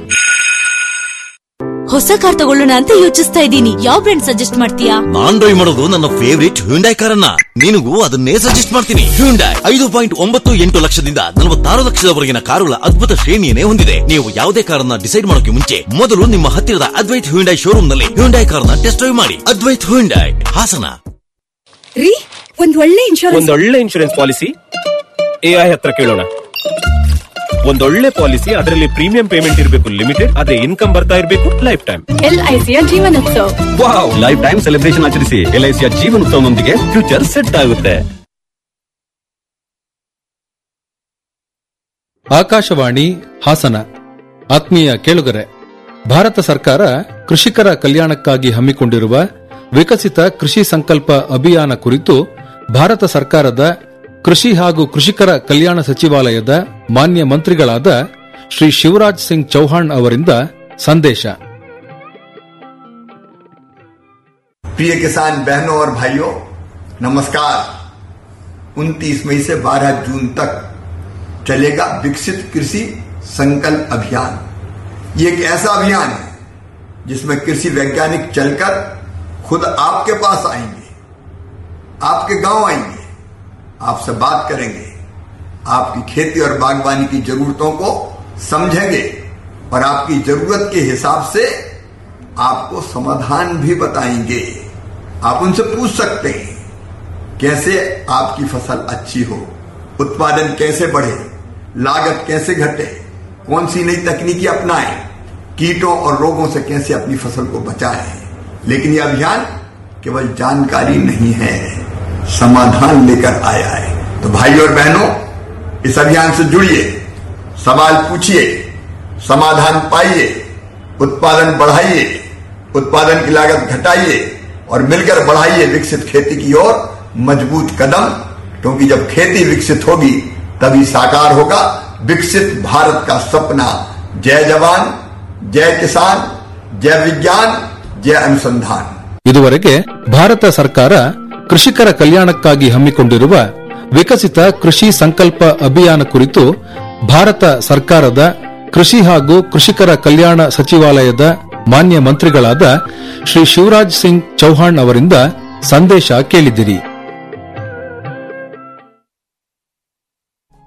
ಹೊಸ ಕಾರ್ ತಗೊಳ್ಳೋಣ ಅಂತ ಯೋಚಿಸ್ತಾ ಇದ್ದೀನಿ ಯಾವ ಬ್ರ್ಯಾಂಡ್ ಸಜೆಸ್ಟ್ ಮಾಡ್ತೀಯಾ ನಾನ್ ಡ್ರೈವ್ ಮಾಡೋದು ನನ್ನ ಫೇವರಿಟ್ ಹ್ಯುಂಡೈ ಕಾರನ್ನ ನಿನಗೂ ಅದನ್ನೇ ಸಜೆಸ್ಟ್ ಮಾಡ್ತೀನಿ ಹ್ಯುಂಡೈ ಐದು ಪಾಯಿಂಟ್ ಒಂಬತ್ತು ಎಂಟು ಲಕ್ಷದಿಂದ ನಲವತ್ತಾರು ಲಕ್ಷದವರೆಗಿನ ಕಾರುಗಳ ಅದ್ಭುತ ಶ್ರೇಣಿಯನ್ನೇ ಹೊಂದಿದೆ ನೀವು ಯಾವುದೇ ಕಾರನ್ನ ಡಿಸೈಡ್ ಮಾಡೋಕೆ ಮುಂಚೆ ಮೊದಲು ನಿಮ್ಮ ಹತ್ತಿರದ ಅದ್ವೈತ್ ಹ್ಯುಂಡೈ ಶೋರೂಮ್ ನಲ್ಲಿ ಹ್ಯುಂಡೈ ಕಾರನ್ನ ಟೆಸ್ಟ್ ಡ್ರೈವ್ ಮಾಡಿ ಅದ್ವೈತ್ ಹ್ಯುಂಡೈ ಹಾಸನ ರೀ ಒಂದ್ ಒಳ್ಳೆ ಇನ್ಶೂರೆನ್ಸ್ ಒಂದೊಳ್ಳೆ ಇನ್ಶೂರೆನ್ಸ್ ಪಾಲಿಸಿ ಎಐ ಹತ್ರ ಕೇಳೋಣ ಒಂದೊಳ್ಳೆ ಪಾಲಿಸಿ ಅದರಲ್ಲಿ ಪ್ರೀಮಿಯಂ ಪೇಮೆಂಟ್ ಇರಬೇಕು ಲಿಮಿಟೆಡ್ ಅದೇ ಇನ್ಕಮ್ ಬರ್ತಾ ಇರಬೇಕು ಲೈಫ್ ಟೈಮ್ ಎಲ್ಐಸಿಯ ಜೀವನೋತ್ಸವ ವಾವ್ ಲೈಫ್ ಟೈಮ್ ಸೆಲೆಬ್ರೇಷನ್ ಆಚರಿಸಿ ಎಲ್ಐಸಿಯ ಜೀವನೋತ್ಸವನೊಂದಿಗೆ ಫ್ಯೂಚರ್ ಸೆಟ್ ಆಗುತ್ತೆ ಆಕಾಶವಾಣಿ ಹಾಸನ ಆತ್ಮೀಯ ಕೇಳುಗರೆ ಭಾರತ ಸರ್ಕಾರ ಕೃಷಿಕರ ಕಲ್ಯಾಣಕ್ಕಾಗಿ ಹಮ್ಮಿಕೊಂಡಿರುವ ವಿಕಸಿತ ಕೃಷಿ ಸಂಕಲ್ಪ ಅಭಿಯಾನ ಕುರಿತು ಭಾರತ ಸರ್ಕಾರದ ಕೃಷಿ ಹಾಗೂ ಕೃಷಿಕರ ಕಲ್ಯಾಣ ಸಚಿವಾಲಯದ ಮಾನ್ಯ ಮಂತ್ರಿಗಳಾದ ಶ್ರೀ ಶಿವರಾಜ್ ಸಿಂಗ್ ಚೌಹಾಣ್ ಅವರಿಂದ ಸಂದೇಶ प्रिय किसान बहनों और भाइयों नमस्कार 29 मई से 12 जून तक चलेगा विकसित कृषि संकल्प अभियान ये एक ऐसा अभियान है जिसमें कृषि वैज्ञानिक चलकर खुद आपके पास आएंगे आपके गांव आएंगे आपसे बात करेंगे आपकी खेती और बागवानी की जरूरतों को समझेंगे और आपकी जरूरत के हिसाब से आपको समाधान भी बताएंगे आप उनसे पूछ सकते हैं कैसे आपकी फसल अच्छी हो उत्पादन कैसे बढ़े लागत कैसे घटे कौन सी नई तकनीकी अपनाएं कीटों और रोगों से कैसे अपनी फसल को बचाएं लेकिन यह अभियान केवल जानकारी नहीं है समाधान लेकर आया है तो भाई और बहनों इस अभियान से जुड़िए सवाल पूछिए समाधान पाइए उत्पादन बढ़ाइए उत्पादन की लागत घटाइए और मिलकर बढ़ाइए विकसित खेती की ओर मजबूत कदम क्योंकि जब खेती विकसित होगी तभी साकार होगा विकसित भारत का सपना जय जवान जय किसान जय विज्ञान जय अनुसंधान ಇದುವರೆಗೆ ಭಾರತ ಸರ್ಕಾರ ಕೃಷಿಕರ ಕಲ್ಯಾಣಕ್ಕಾಗಿ ಹಮ್ಮಿಕೊಂಡಿರುವ ವಿಕಸಿತ ಕೃಷಿ ಸಂಕಲ್ಪ ಅಭಿಯಾನ ಕುರಿತು ಭಾರತ ಸರ್ಕಾರದ ಕೃಷಿ ಹಾಗೂ ಕೃಷಿಕರ ಕಲ್ಯಾಣ ಸಚಿವಾಲಯದ ಮಾನ್ಯ ಮಂತ್ರಿಗಳಾದ ಶ್ರೀ ಶಿವರಾಜ್ ಸಿಂಗ್ ಚೌಹಾಣ್ ಅವರಿಂದ ಸಂದೇಶ ಕೇಳಿದಿರಿ